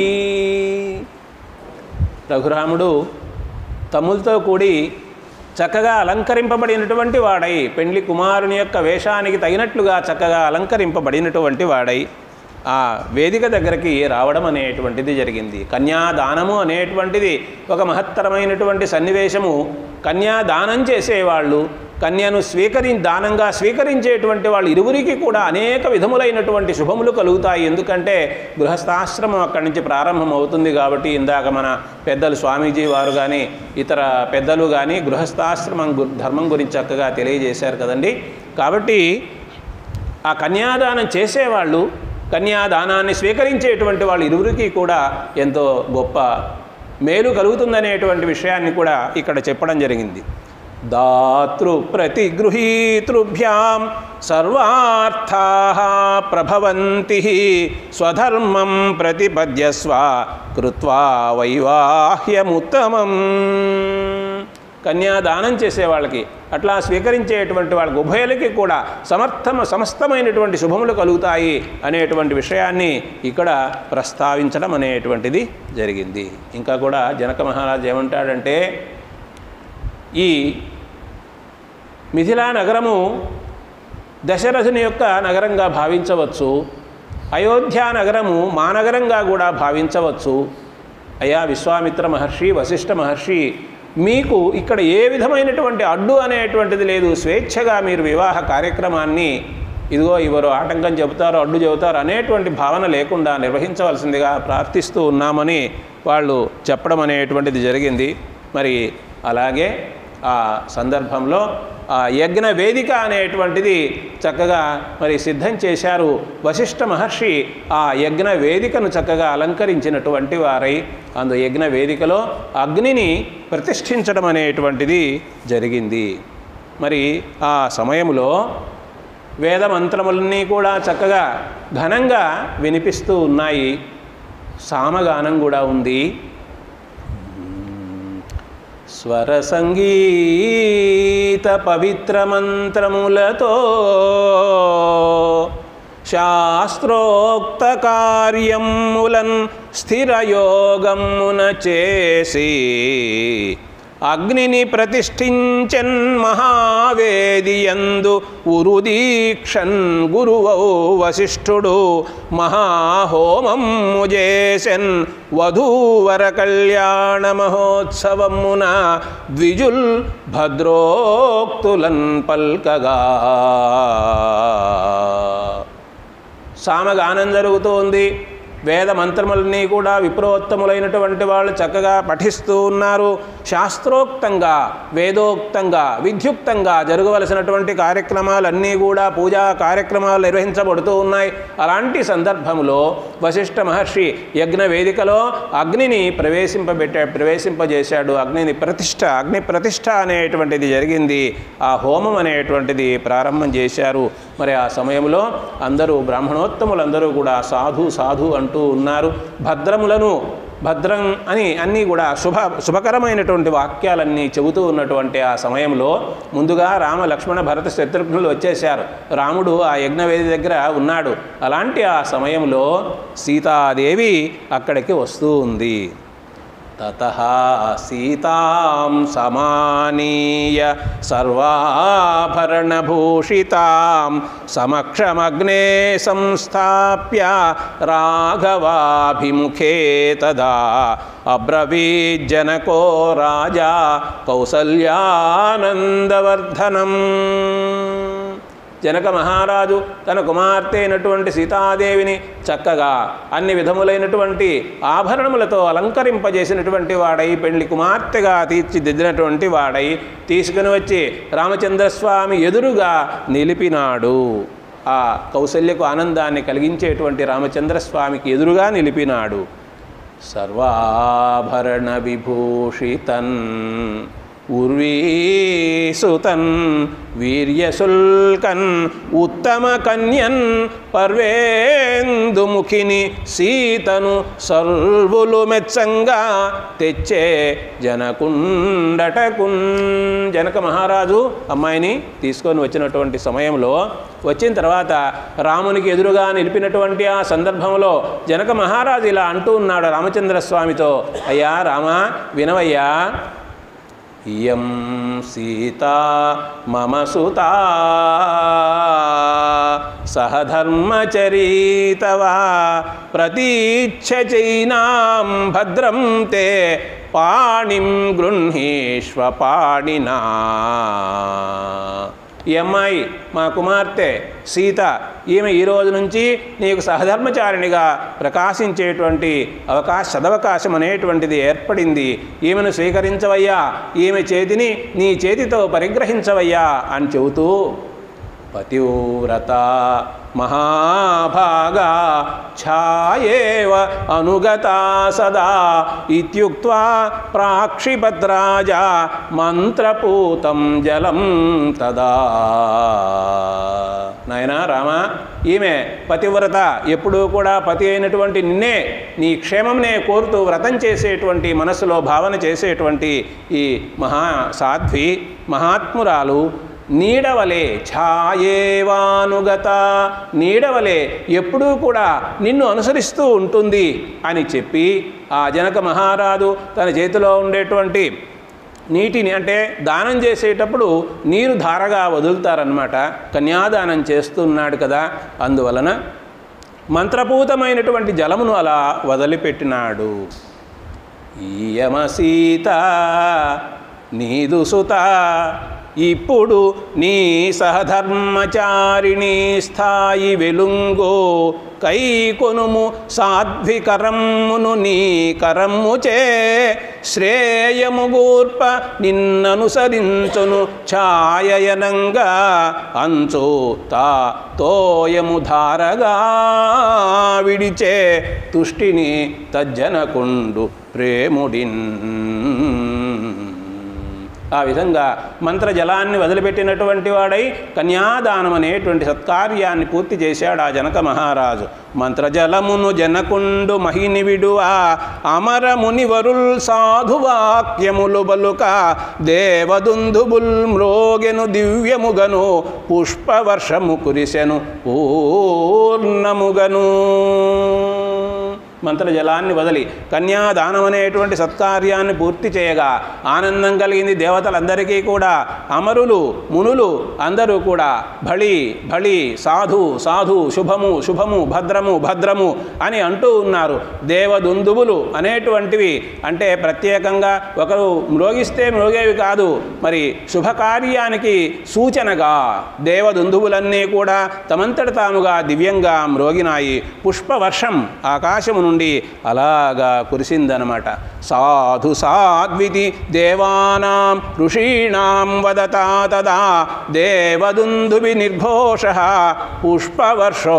రఘురాముడు తమ్ములతో కూడి చక్కగా అలంకరింపబడినటువంటి వాడై పెండ్లి కుమారుని యొక్క వేషానికి తగినట్లుగా చక్కగా అలంకరింపబడినటువంటి వాడై ఆ వేదిక దగ్గరికి రావడం అనేటువంటిది జరిగింది కన్యాదానము అనేటువంటిది ఒక మహత్తరమైనటువంటి సన్నివేశము కన్యాదానం చేసేవాళ్ళు కన్యను స్వీకరి దానంగా స్వీకరించేటువంటి వాళ్ళు ఇరువురికి కూడా అనేక విధములైనటువంటి శుభములు కలుగుతాయి ఎందుకంటే గృహస్థాశ్రమం అక్కడి నుంచి ప్రారంభం అవుతుంది కాబట్టి ఇందాక మన పెద్దలు స్వామీజీ వారు కానీ ఇతర పెద్దలు కానీ గృహస్థాశ్రమం గు- ధర్మం గురించి చక్కగా తెలియజేశారు కదండి కాబట్టి ఆ కన్యాదానం చేసేవాళ్ళు కన్యాదానాన్ని స్వీకరించేటువంటి వాళ్ళు ఇరువురికి కూడా ఎంతో గొప్ప మేలు కలుగుతుందనేటువంటి విషయాన్ని కూడా ఇక్కడ చెప్పడం జరిగింది దాతృ ప్రతిగృహీతృభ్యాం సర్వార్థా ప్రభవంతి స్వధర్మం ప్రతిపద్యస్వ కృత్వా వైవాహ్యముత్తమం కన్యాదానం చేసే వాళ్ళకి అట్లా స్వీకరించేటువంటి వాళ్ళకి ఉభయలకి కూడా సమర్థమ సమస్తమైనటువంటి శుభములు కలుగుతాయి అనేటువంటి విషయాన్ని ఇక్కడ ప్రస్తావించడం అనేటువంటిది జరిగింది ఇంకా కూడా జనక మహారాజు ఏమంటాడంటే ఈ మిథిలా నగరము దశరథుని యొక్క నగరంగా భావించవచ్చు అయోధ్య నగరము మా నగరంగా కూడా భావించవచ్చు అయ్యా విశ్వామిత్ర మహర్షి వశిష్ఠ మహర్షి మీకు ఇక్కడ ఏ విధమైనటువంటి అడ్డు అనేటువంటిది లేదు స్వేచ్ఛగా మీరు వివాహ కార్యక్రమాన్ని ఇదిగో ఎవరు ఆటంకం చెబుతారో అడ్డు చెబుతారు అనేటువంటి భావన లేకుండా నిర్వహించవలసిందిగా ప్రార్థిస్తూ ఉన్నామని వాళ్ళు చెప్పడం అనేటువంటిది జరిగింది మరి అలాగే ఆ సందర్భంలో ఆ యజ్ఞ వేదిక అనేటువంటిది చక్కగా మరి సిద్ధం చేశారు వశిష్ఠ మహర్షి ఆ యజ్ఞ వేదికను చక్కగా అలంకరించినటువంటి వారై అందు యజ్ఞ వేదికలో అగ్నిని ప్రతిష్ఠించడం అనేటువంటిది జరిగింది మరి ఆ సమయంలో వేద మంత్రములన్నీ కూడా చక్కగా ఘనంగా వినిపిస్తూ ఉన్నాయి సామగానం కూడా ఉంది స్వర సంగీత పవిత్ర మంత్రములతో శాస్త్రోక్త కార్యములన్ స్థిరయోగమున చేసి అగ్నిని ప్రతిష్ఠించన్ మహావేదియందు ఉరుదీక్షన్ గురువౌ వశిష్ఠుడు మహాహోమము చేసెన్ వధూవర కళ్యాణ మహోత్సవమున ద్విజుల్ భద్రోక్తులన్ పల్కగా సామగానం జరుగుతోంది వేద మంత్రములన్నీ కూడా విప్రోత్తములైనటువంటి వాళ్ళు చక్కగా పఠిస్తూ ఉన్నారు శాస్త్రోక్తంగా వేదోక్తంగా విద్యుక్తంగా జరగవలసినటువంటి కార్యక్రమాలన్నీ కూడా పూజా కార్యక్రమాలు నిర్వహించబడుతూ ఉన్నాయి అలాంటి సందర్భంలో వశిష్ఠ మహర్షి యజ్ఞ వేదికలో అగ్నిని ప్రవేశింపబెట్టా ప్రవేశింపజేశాడు అగ్నిని ప్రతిష్ఠ అగ్ని ప్రతిష్ఠ అనేటువంటిది జరిగింది ఆ హోమం అనేటువంటిది ప్రారంభం చేశారు మరి ఆ సమయంలో అందరూ బ్రాహ్మణోత్తములందరూ కూడా సాధు సాధు అంటూ ఉన్నారు భద్రములను భద్రం అని అన్నీ కూడా శుభ శుభకరమైనటువంటి వాక్యాలన్నీ చెబుతూ ఉన్నటువంటి ఆ సమయంలో ముందుగా రామ లక్ష్మణ భరత శత్రుఘ్నులు వచ్చేశారు రాముడు ఆ యజ్ఞవేది దగ్గర ఉన్నాడు అలాంటి ఆ సమయంలో సీతాదేవి అక్కడికి వస్తూ ఉంది తత సీతాం సమానీయ సర్వాభరణభూషితాం సమక్షమగ్నే సంస్థాప్య రాఘవాభిముఖే తదా అబ్రవీజ్జనకో రాజా కౌసల్యానందవర్ధనం జనక మహారాజు తన కుమార్తె అయినటువంటి సీతాదేవిని చక్కగా అన్ని విధములైనటువంటి ఆభరణములతో అలంకరింపజేసినటువంటి వాడై పెళ్లి కుమార్తెగా తీర్చిదిద్దినటువంటి వాడై తీసుకుని వచ్చి రామచంద్రస్వామి ఎదురుగా నిలిపినాడు ఆ కౌశల్యకు ఆనందాన్ని కలిగించేటువంటి రామచంద్రస్వామికి ఎదురుగా నిలిపినాడు సర్వాభరణ విభూషితన్ ఉర్వీసుతన్ వీర్యశుల్కన్ ఉత్తమ కన్యన్ పర్వేందుముఖిని సీతను సర్వులు మెచ్చంగా తెచ్చే జనకుండటకున్ జనక మహారాజు అమ్మాయిని తీసుకొని వచ్చినటువంటి సమయంలో వచ్చిన తర్వాత రామునికి ఎదురుగా నిలిపినటువంటి ఆ సందర్భంలో జనక మహారాజు ఇలా అంటూ ఉన్నాడు రామచంద్ర స్వామితో అయ్యా రామా వినవయ్యా ఇయం సీత మమ సుతా సహధర్మచరీతవా ప్రతీచ్ఛ చైనాం భద్రం తే పాణిం గృహీష్వ పాణినా ఈ అమ్మాయి మా కుమార్తె సీత ఈమె ఈ రోజు నుంచి నీకు సహధర్మచారిణిగా ప్రకాశించేటువంటి అవకాశ సదవకాశం అనేటువంటిది ఏర్పడింది ఈమెను స్వీకరించవయ్యా ఈమె చేతిని నీ చేతితో పరిగ్రహించవయ్యా అని చెబుతూ పతివ్రత మహాభాగా ఛాయేవ అనుగతా సదా ఇత్యుక్త్వా ప్రాక్షిపద్రాజా మంత్రపూతం జలం తదా నాయనా రామా ఈమె పతివ్రత ఎప్పుడూ కూడా పతి అయినటువంటి నిన్నే నీ క్షేమంనే కోరుతూ వ్రతం చేసేటువంటి మనసులో భావన చేసేటువంటి ఈ మహా సాధ్వి మహాత్మురాలు నీడవలే ఛాయేవానుగత నీడవలే ఎప్పుడూ కూడా నిన్ను అనుసరిస్తూ ఉంటుంది అని చెప్పి ఆ జనక మహారాజు తన చేతిలో ఉండేటువంటి నీటిని అంటే దానం చేసేటప్పుడు నీరు ధారగా వదులుతారనమాట కన్యాదానం చేస్తున్నాడు కదా అందువలన మంత్రపూతమైనటువంటి జలమును అలా వదిలిపెట్టినాడు ఈయమ సీత నీదు సుత ఇప్పుడు నీ సహధర్మచారిణి స్థాయి వెలుంగో కై కొనుము సాధ్వికరమ్మును నీ కరమ్ముచే శ్రేయము గూర్ప నిన్ననుసరించును ఛాయయనంగా అంచు తా తోయము ధారగా విడిచే తుష్టిని తజ్జనకుండు ప్రేముడిన్ ఆ విధంగా మంత్రజలాన్ని వదిలిపెట్టినటువంటి వాడై కన్యాదానం అనేటువంటి సత్కార్యాన్ని పూర్తి చేశాడు ఆ జనక మహారాజు మంత్రజలమును జనకుండు మహిని విడువా అమర మునివరుల్ సాధువాక్యములు బలుక దేవదుందుబుల్ మ్రోగెను దివ్యముగను పుష్పవర్షము కురిసెను పూర్ణముగను మంత్రజలాన్ని వదిలి కన్యాదానం అనేటువంటి సత్కార్యాన్ని పూర్తి చేయగా ఆనందం కలిగింది దేవతలందరికీ కూడా అమరులు మునులు అందరూ కూడా భళి భళి సాధు సాధు శుభము శుభము భద్రము భద్రము అని అంటూ ఉన్నారు దేవదుందుబులు అనేటువంటివి అంటే ప్రత్యేకంగా ఒకరు మ్రోగిస్తే మ్రోగేవి కాదు మరి శుభకార్యానికి సూచనగా దేవదుందుబులన్నీ కూడా తమంతట తాముగా దివ్యంగా మ్రోగినాయి పుష్పవర్షం ఆకాశము నుండి అలాగా కురిసిందనమాట సాధు సాద్వితి దేవానాం ఋషీణాం వదతా తదా దేవదుందుభి నిర్ఘోష పుష్పవర్షో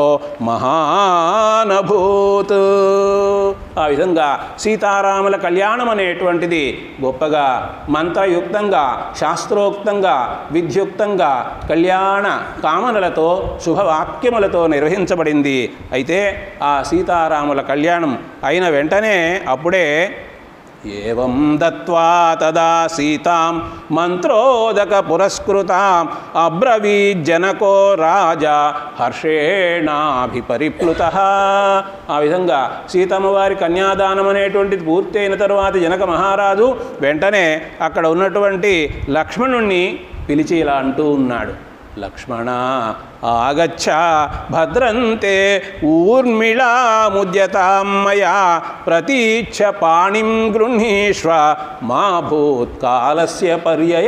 మహానభూత్ ఆ విధంగా సీతారాముల కళ్యాణం అనేటువంటిది గొప్పగా మంత్రయుక్తంగా శాస్త్రోక్తంగా విద్యుక్తంగా కళ్యాణ కామనలతో శుభవాక్యములతో నిర్వహించబడింది అయితే ఆ సీతారాముల కళ్యాణం అయిన వెంటనే అప్పుడే ఏం దత్వా తదా సీతాం మంత్రోదక పురస్కృతాం అబ్రవీజ్జనకో రాజా హర్షేణాభిపరిప్లుత ఆ విధంగా సీతమ్మ వారి కన్యాదానం అనేటువంటిది పూర్తయిన తరువాత జనక మహారాజు వెంటనే అక్కడ ఉన్నటువంటి లక్ష్మణుణ్ణి పిలిచి ఇలా అంటూ ఉన్నాడు లక్ష్మణ ఆగచ్చ భద్రంతే ఊర్మిళా ముద్యతాం మయా ప్రతీచ్ఛ పాణిం గృహీష్వ మా భూత్కాలస్య పర్యయ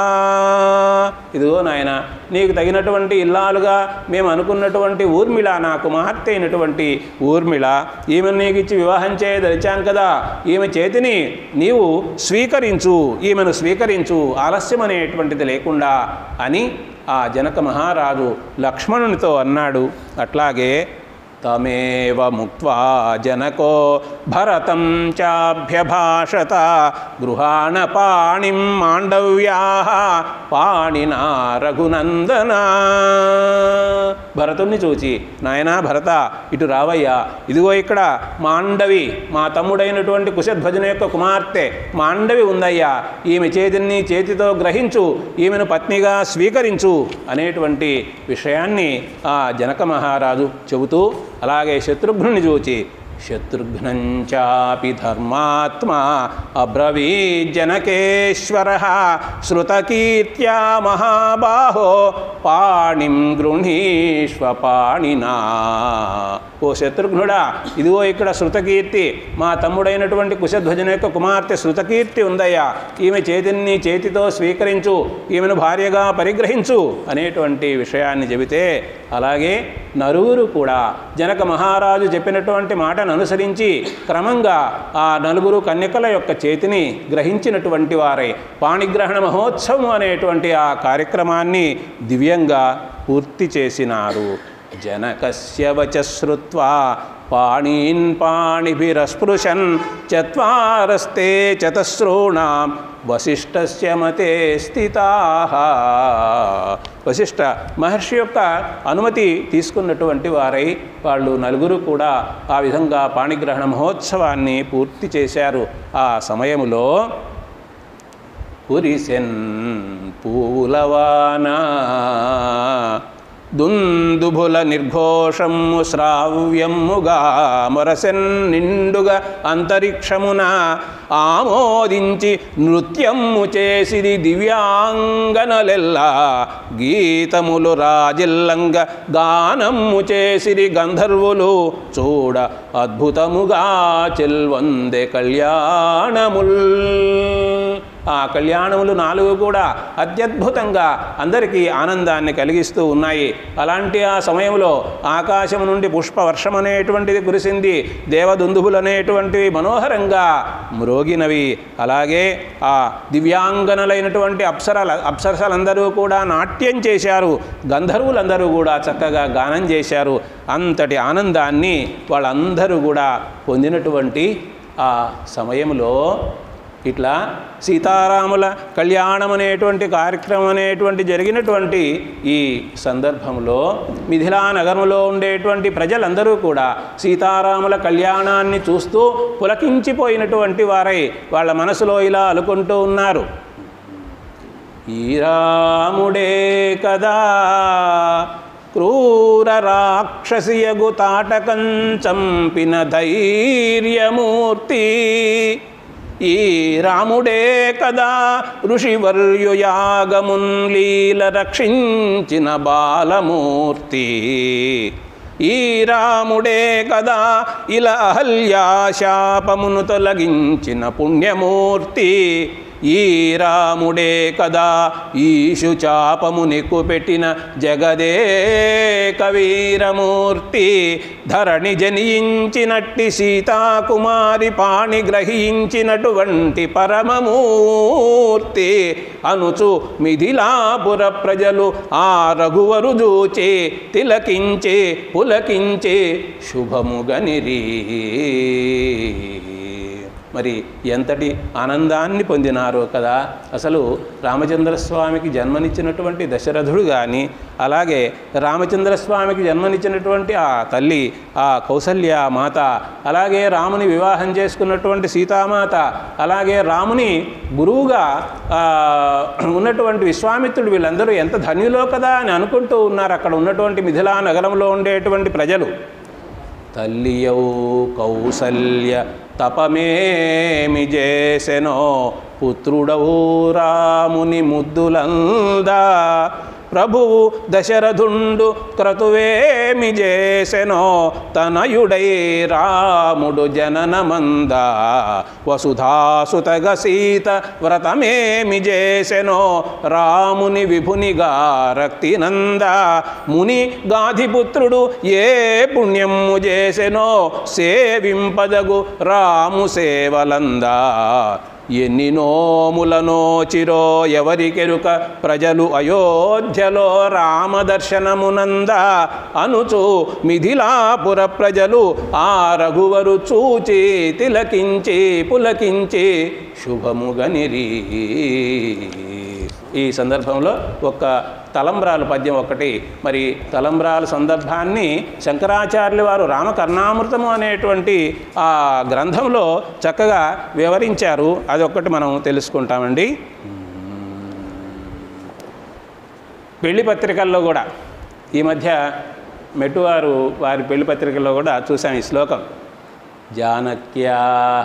ఇదిగో నాయన నీకు తగినటువంటి ఇల్లాలుగా మేము అనుకున్నటువంటి ఊర్మిళ నా కుమార్తె అయినటువంటి ఊర్మిళ ఈమెను నీకు ఇచ్చి వివాహం చేయదలిచాం కదా ఈమె చేతిని నీవు స్వీకరించు ఈమెను స్వీకరించు ఆలస్యం అనేటువంటిది లేకుండా అని ఆ జనక మహారాజు లక్ష్మణునితో అన్నాడు అట్లాగే తమేవ ముక్వా జనకో భరతం చాభ్యభాషత గృహాణ పాణిం మాండవ్యా పాణినా రఘునందన భరతుణ్ణి చూచి నాయనా భరత ఇటు రావయ్యా ఇదిగో ఇక్కడ మాండవి మా తమ్ముడైనటువంటి కుశధ్వజన యొక్క కుమార్తె మాండవి ఉందయ్యా ఈమె చేతిని చేతితో గ్రహించు ఈమెను పత్నిగా స్వీకరించు అనేటువంటి విషయాన్ని ఆ జనక మహారాజు చెబుతూ అలాగే శత్రుఘ్నుని చూచి శత్రుఘ్నంచాపి ధర్మాత్మా అబ్రవీజ్జనకేశ్వర శృతకీర్త్యా మహాబాహో పాణిం గృహీష్వ పాణినా ఓ శత్రుఘ్నుడా ఇదిగో ఇక్కడ శృతకీర్తి మా తమ్ముడైనటువంటి కుశధ్వజన యొక్క కుమార్తె శృతకీర్తి ఉందయ్యా ఈమె చేతిని చేతితో స్వీకరించు ఈమెను భార్యగా పరిగ్రహించు అనేటువంటి విషయాన్ని చెబితే అలాగే నలుగురు కూడా జనక మహారాజు చెప్పినటువంటి మాటను అనుసరించి క్రమంగా ఆ నలుగురు కన్యకల యొక్క చేతిని గ్రహించినటువంటి వారై పాణిగ్రహణ మహోత్సవం అనేటువంటి ఆ కార్యక్రమాన్ని దివ్యంగా పూర్తి చేసినారు జనకస్య వచ శ్రుత్వా పాణీన్ పాణిభిరస్పృశన్ చత్వారస్తే చతస్రూణాం వశిష్ఠస్య మతే స్థితా వశిష్ఠ మహర్షి యొక్క అనుమతి తీసుకున్నటువంటి వారై వాళ్ళు నలుగురు కూడా ఆ విధంగా పాణిగ్రహణ మహోత్సవాన్ని పూర్తి చేశారు ఆ సమయములో పురిసెన్ పూలవానా దుందుభుల నిర్ఘోషము శ్రావ్యముగా మొరసెన్ నిండుగా అంతరిక్షమున ఆమోదించి నృత్యము చేసిది దివ్యాంగనలెల్లా గీతములు రాజిల్లంగ గానము చేసిరి గంధర్వులు చూడ అద్భుతముగా చెల్వందె కళ్యాణముల్ ఆ కళ్యాణములు నాలుగు కూడా అత్యద్భుతంగా అందరికీ ఆనందాన్ని కలిగిస్తూ ఉన్నాయి అలాంటి ఆ సమయంలో ఆకాశం నుండి పుష్పవర్షం అనేటువంటిది కురిసింది దేవదుందుబులు అనేటువంటివి మనోహరంగా మ్రోగినవి అలాగే ఆ దివ్యాంగనలైనటువంటి అప్సరల అప్సరసలందరూ కూడా నాట్యం చేశారు గంధర్వులందరూ కూడా చక్కగా గానం చేశారు అంతటి ఆనందాన్ని వాళ్ళందరూ కూడా పొందినటువంటి ఆ సమయంలో ఇట్లా సీతారాముల కళ్యాణం అనేటువంటి కార్యక్రమం అనేటువంటి జరిగినటువంటి ఈ సందర్భంలో మిథిలా నగరంలో ఉండేటువంటి ప్రజలందరూ కూడా సీతారాముల కళ్యాణాన్ని చూస్తూ పులకించిపోయినటువంటి వారై వాళ్ళ మనసులో ఇలా అనుకుంటూ ఉన్నారు ఈ రాముడే కదా క్రూర రాక్షసియగు తాటకం చంపిన ధైర్యమూర్తి ఈ రాముడే కదా ఋషివర్యుయాగమున్ లీల రక్షించిన బాలమూర్తి ఈ రాముడే కదా ఇలా అహల్యాశాపమును తొలగించిన పుణ్యమూర్తి ఈ రాముడే కదా ఈశు చాపము నెక్కుపెట్టిన జగదేక వీరమూర్తి ధరణి జనించినట్టి సీతాకుమారి పాణి గ్రహించినటువంటి పరమమూర్తి అనుచు మిథిలాపుర ప్రజలు ఆ రఘువరు దూచే తిలకించే పులకించే శుభముగనిరీ మరి ఎంతటి ఆనందాన్ని పొందినారో కదా అసలు రామచంద్రస్వామికి జన్మనిచ్చినటువంటి దశరథుడు కానీ అలాగే రామచంద్రస్వామికి జన్మనిచ్చినటువంటి ఆ తల్లి ఆ కౌసల్య మాత అలాగే రాముని వివాహం చేసుకున్నటువంటి సీతామాత అలాగే రాముని గురువుగా ఆ, ఉన్నటువంటి విశ్వామిత్రుడు వీళ్ళందరూ ఎంత ధన్యులో కదా అని అనుకుంటూ ఉన్నారు అక్కడ ఉన్నటువంటి మిథిలా నగరంలో ఉండేటువంటి ప్రజలు తల్లియౌ కౌసల్య తపమేమి చేసెనో పుత్రుడవు రాముని ముద్దులందా ప్రభువు దశరథుండు క్రతువేమి చేసెనో తనయుడై రాముడు జననమంద వసుధాసుతగ సీత వ్రతమేమి చేసెనో రాముని విభునిగా రక్తినంద ముని గాధిపుత్రుడు ఏ పుణ్యము చేసెనో సేవింపదగు రాము సేవలందా ఎన్ని నోములనోచిరో ఎవరికెరుక ప్రజలు అయోధ్యలో రామదర్శనమునంద అనుచు మిథిలాపుర ప్రజలు ఆ రఘువరు చూచి తిలకించి పులకించి శుభముగనిరి ఈ సందర్భంలో ఒక తలంబ్రాలు పద్యం ఒకటి మరి తలంబ్రాల సందర్భాన్ని శంకరాచార్యుల వారు రామకర్ణామృతము అనేటువంటి ఆ గ్రంథంలో చక్కగా వివరించారు అదొక్కటి మనం తెలుసుకుంటామండి పెళ్లి పత్రికల్లో కూడా ఈ మధ్య మెట్టువారు వారి పెళ్లి పత్రికల్లో కూడా చూసాం ఈ శ్లోకం జానక్యా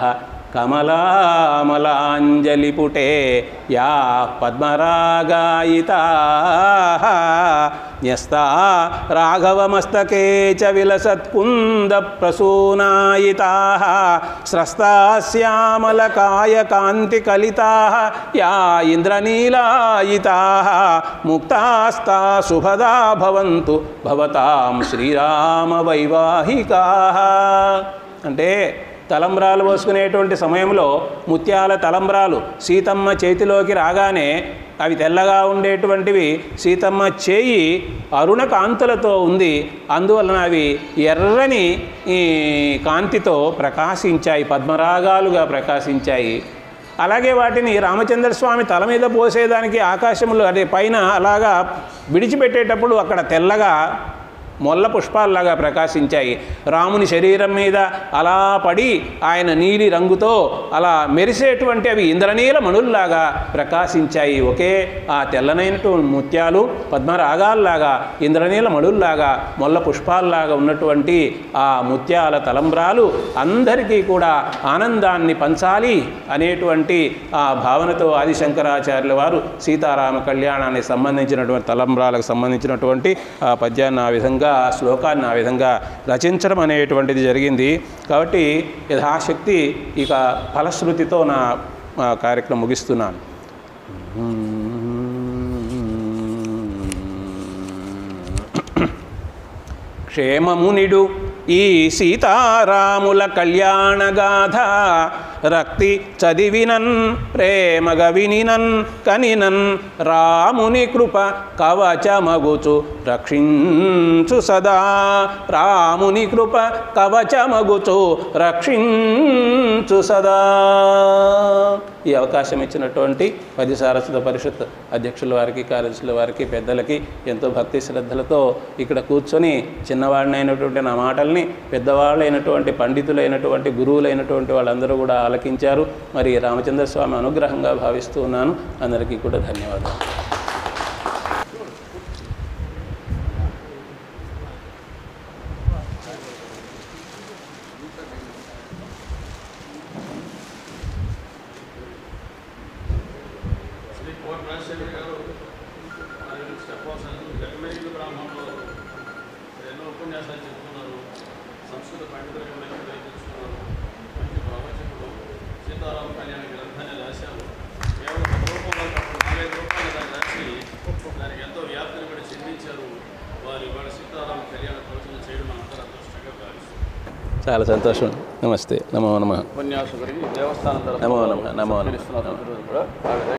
కమలామలాంజలిపుటే యా పద్మరాగాయితా న్యస్తా రాఘవమస్తకే చ విలసత్కుంద ప్రసూనాయితా స్రస్తా శ్యామలకాయ కాంతి కలితా యా ఇంద్రనీలాయితా ముక్తాస్తా శుభదా భవంతు భవతాం శ్రీరామ వైవాహికా అంటే తలంబ్రాలు పోసుకునేటువంటి సమయంలో ముత్యాల తలంబ్రాలు సీతమ్మ చేతిలోకి రాగానే అవి తెల్లగా ఉండేటువంటివి సీతమ్మ చేయి అరుణ కాంతులతో ఉంది అందువలన అవి ఎర్రని ఈ కాంతితో ప్రకాశించాయి పద్మరాగాలుగా ప్రకాశించాయి అలాగే వాటిని రామచంద్ర స్వామి తల మీద పోసేదానికి ఆకాశంలో అదే పైన అలాగా విడిచిపెట్టేటప్పుడు అక్కడ తెల్లగా మొల్ల పుష్పాల్లాగా ప్రకాశించాయి రాముని శరీరం మీద అలా పడి ఆయన నీలి రంగుతో అలా మెరిసేటువంటి అవి ఇంద్రనీల మణుల్లాగా ప్రకాశించాయి ఒకే ఆ తెల్లనైనటువంటి ముత్యాలు పద్మరాగాల్లాగా ఇంద్రనీల మణుల్లాగా మొల్ల పుష్పాల్లాగా ఉన్నటువంటి ఆ ముత్యాల తలంబ్రాలు అందరికీ కూడా ఆనందాన్ని పంచాలి అనేటువంటి ఆ భావనతో ఆదిశంకరాచార్యుల వారు సీతారామ కళ్యాణానికి సంబంధించినటువంటి తలంబ్రాలకు సంబంధించినటువంటి ఆ పద్యాన్ని ఆ విధంగా ఆ శ్లోకాన్ని ఆ విధంగా రచించడం అనేటువంటిది జరిగింది కాబట్టి యథాశక్తి ఇక ఫలశ్రుతితో నా ఆ, కార్యక్రమం ముగిస్తున్నాను క్షేమమునిడు ఈ సీతారాముల కళ్యాణగాథ రక్తి చదివినన్ ప్రేమగ వినినన్ కనినన్ రాముని కృప కవచమగుచు రక్షించు సదా రాముని కృప కవచమగుచు రక్షించు సదా ఈ అవకాశం ఇచ్చినటువంటి పది సారస్వత పరిషత్ అధ్యక్షుల వారికి కార్యదర్శుల వారికి పెద్దలకి ఎంతో భక్తి శ్రద్ధలతో ఇక్కడ కూర్చొని చిన్నవాడినైనటువంటి నా మాటల్ని పెద్దవాళ్ళైనటువంటి పండితులైనటువంటి గురువులైనటువంటి వాళ్ళందరూ కూడా ఆలకించారు మరి రామచంద్ర స్వామి అనుగ్రహంగా భావిస్తూ ఉన్నాను అందరికీ కూడా ధన్యవాదాలు శ్రీ కోటి రాజశేఖర్ గారు వారి గురించి చెప్పవలసిన జగమేశ్వర బ్రాహ్మణంలో ఎన్నో ఉపన్యాసాలు చెప్తున్నారు సంస్కృత పండితులుగా మంచి ప్రయత్నిస్తున్నారు మంచి ప్రవచకుడు సీతారామ కళ్యాణ గ్రంథాన్ని రాశారు కేవలం ఒక రూపంలో కాకుండా నాలుగైదు రూపాయలు దాన్ని రాసి దానికి ఎంతో వ్యాప్తిని కూడా చెందించారు వారి వాళ్ళ సీతారామ కళ్యాణ ప్రవచనం చేయడం మనందరూ అదృష్టంగా భావిస్తాం చాలా సంతోషం నమస్తే నమో నమ ఉపన్యాసకుడికి దేవస్థానం నమో నమః, నమో నమః. కూడా